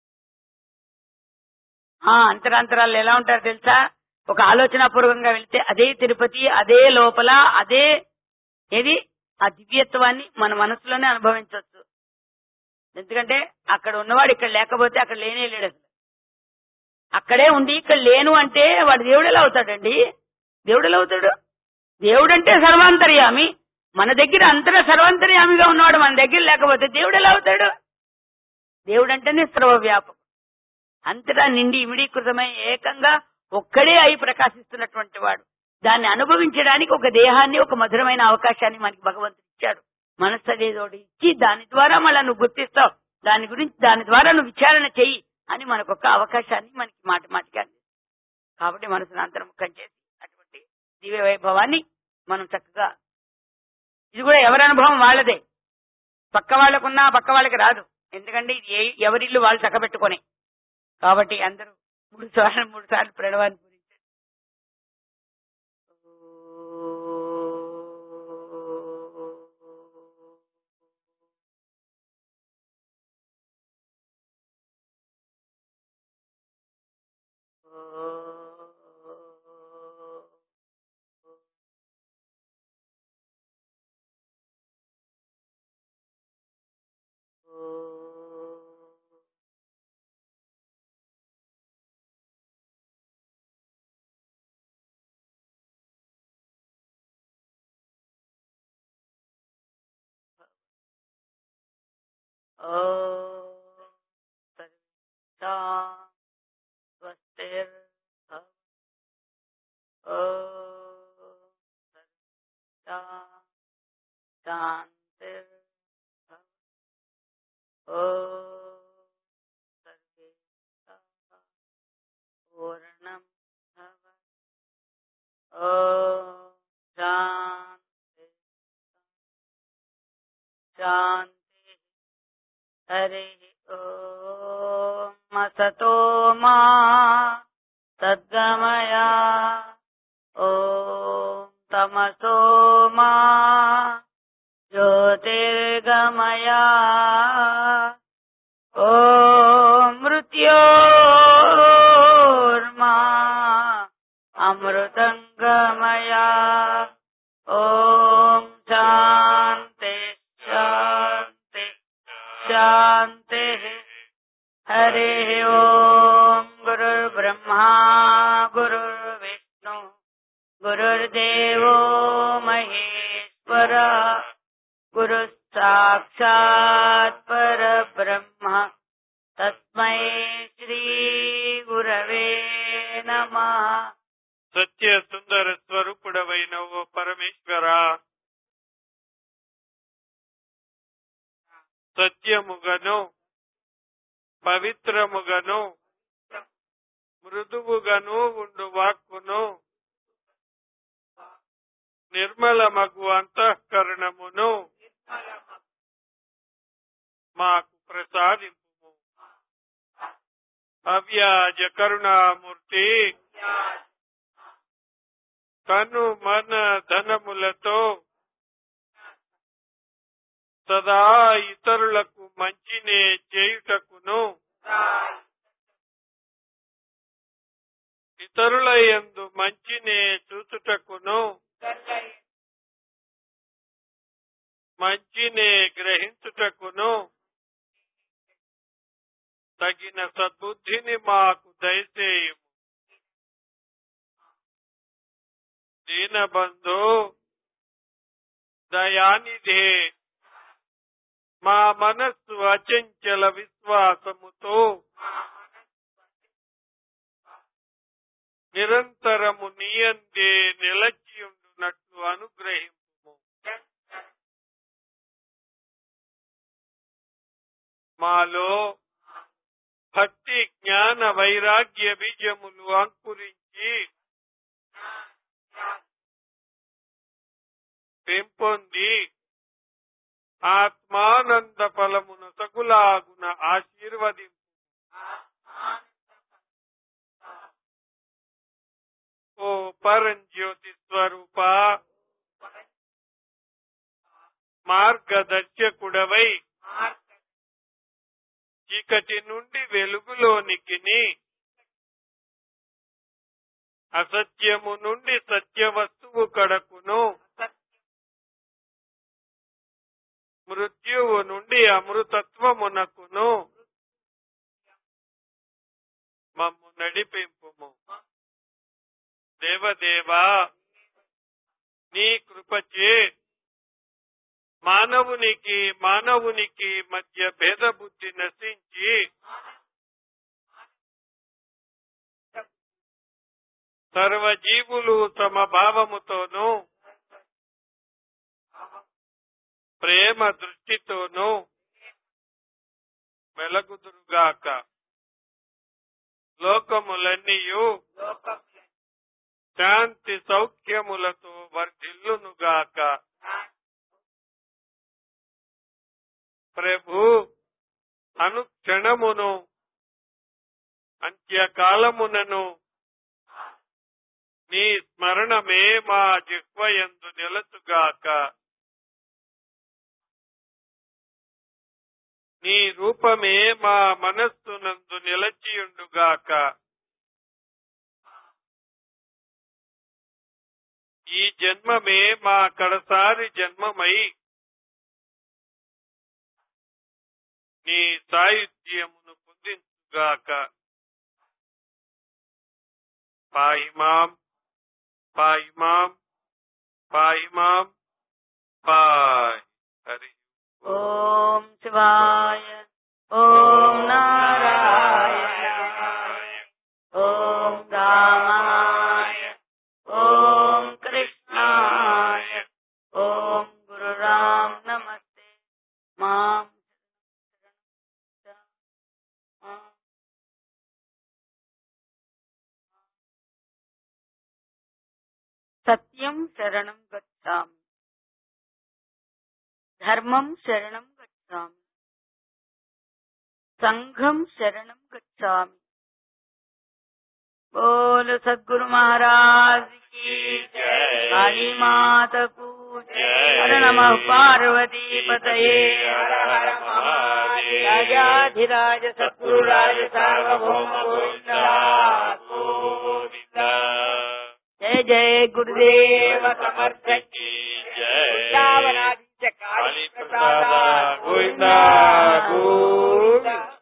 ఆ అంతరాంతరాలు ఎలా ఉంటారో తెలుసా ఒక ఆలోచన పూర్వకంగా వెళ్తే అదే తిరుపతి అదే లోపల అదే ఏది ఆ దివ్యత్వాన్ని మన మనసులోనే అనుభవించవచ్చు ఎందుకంటే అక్కడ ఉన్నవాడు ఇక్కడ లేకపోతే అక్కడ లేనే లేడు అసలు అక్కడే ఉండి ఇక్కడ లేను అంటే వాడు దేవుడు ఎలా అవుతాడండి దేవుడు ఎలా అవుతాడు దేవుడు అంటే సర్వాంతర్యామి మన దగ్గర అంతర సర్వాంతర్యామిగా ఉన్నవాడు మన దగ్గర లేకపోతే దేవుడు ఎలా అవుతాడు దేవుడు అంటేనే సర్వవ్యాపకం అంతటా నిండి ఇమిడీకృతమై ఏకంగా ఒక్కడే అయి ప్రకాశిస్తున్నటువంటి వాడు దాన్ని అనుభవించడానికి ఒక దేహాన్ని ఒక మధురమైన అవకాశాన్ని మనకి భగవంతుడు ఇచ్చాడు మనస్సు అనేదోటి ఇచ్చి దాని ద్వారా మళ్ళీ నువ్వు గుర్తిస్తావు దాని గురించి దాని ద్వారా నువ్వు విచారణ చెయ్యి అని మనకు ఒక అవకాశాన్ని మనకి మాటి మాటికి అందిస్తుంది కాబట్టి మనసును అంతర్ముఖం చేసి అటువంటి దివ్య వైభవాన్ని మనం చక్కగా ఇది కూడా ఎవరి అనుభవం వాళ్ళదే పక్క వాళ్ళకున్నా పక్క వాళ్ళకి రాదు ఎందుకంటే ఇది ఏ- ఎవరిల్లు వాళ్ళు చక్కబెట్టుకొని కాబట్టి అందరూ మూడు సార్లు మూడు సార్లు ప్రణవాన్ని పూరించండి స్వస్తిర్ శాంతిర్ సర్వే పూర్ణం భవ ఓం శాంతి శాంతి హరి ఓం అసతో మా సద్గమయ ఓం తమసో మా జ్యోతిర్గమయ ఓం మృత్యోర్మా అమృతంగమయ ఓం శాంతి శాంతి శాంతి హరి ఓం గురుర్బ్రహ్మా గురుర్విష్ణు గురుర్దేవో మహేశ్వర గురు సాక్షాత్ పరబ్రహ్మ తస్మై శ్రీ గురవే నమః సత్య సుందర స్వరూపుడవైన ఓ పరమేశ్వర సత్యముగను పవిత్రముగను మృదువుగను ఉండు వాక్కును నిర్మలమగు అంతఃకరణమును మాకు ప్రసాదింపు అవ్యాజ కరుణామూర్తి కను మన ధనములతో సదా ఇతరులకు మంచినే చేయుటకును ఇతరుల యందు మంచినే చూచుటకును మంచినే గ్రహించుటకును తగిన సద్బుద్ధిని మాకు దయచేయము దీనబంధు దయానిధే మా మనస్సు అచంచల విశ్వాసముతో నిరంతరము నీయందే నిలచియుండునట్లు అనుగ్రహింపు మాలో భక్తి జ్ఞాన వైరాగ్య బీజములు అంకురించి పెంపొంది ఆత్మానంద ఫలమును సగులాగున ఆశీర్వదింపు ఓ పరంజ్యోతి స్వరూప మార్గదర్శకుడవై చీకటి నుండి వెలుగులోనికి అసత్యము నుండి సత్య వస్తువు కడకును మృత్యువు నుండి అమృతత్వమునకును మమ్ము నడిపింపుము దేవదేవా నీ కృపచే మానవునికి మానవునికి మధ్య భేద బుద్ధి నశించి సర్వజీవులు తమ భావముతోనూ ప్రేమ దృష్టితోనూ వెలగుదురుగాక లోకములన్నీయు శాంతి సౌఖ్యములతో వర్ధిల్లునుగాక ప్రభు అనుక్షణమును అంత్యకాలమునను నీ స్మరణమే మా జిహ్వయందు నిలచుగాక నీ రూపమే మా మనస్సునందు నిలచియుండుగాక ఈ జన్మమే మా కడసారి జన్మమై నీ సాయుధ్యమును పొందించుగాక పాయిమాం పాయిమాం పాయిమాం పాయ్ హరి ఓం శివాయ ఓం నారాయణ ఓం రామాయ ఓం కృష్ణాయ ఓం గురురామ్ నమస్తే మాం సత్యం శరణం గచ్చామి ధర్మం శరణం గచ్చామి సంఘం శరణం గచ్చామి బోలు సద్గురు మహారాజ్ की काली माता को हर नमः पार्वती पतये राजाधिराज सद्गुरु राज सार्वभौम गोविंद जय जय गुरुदेव समर्थ की वृंदावनादित्य काली प्रसाद गोविंदा गोविंदा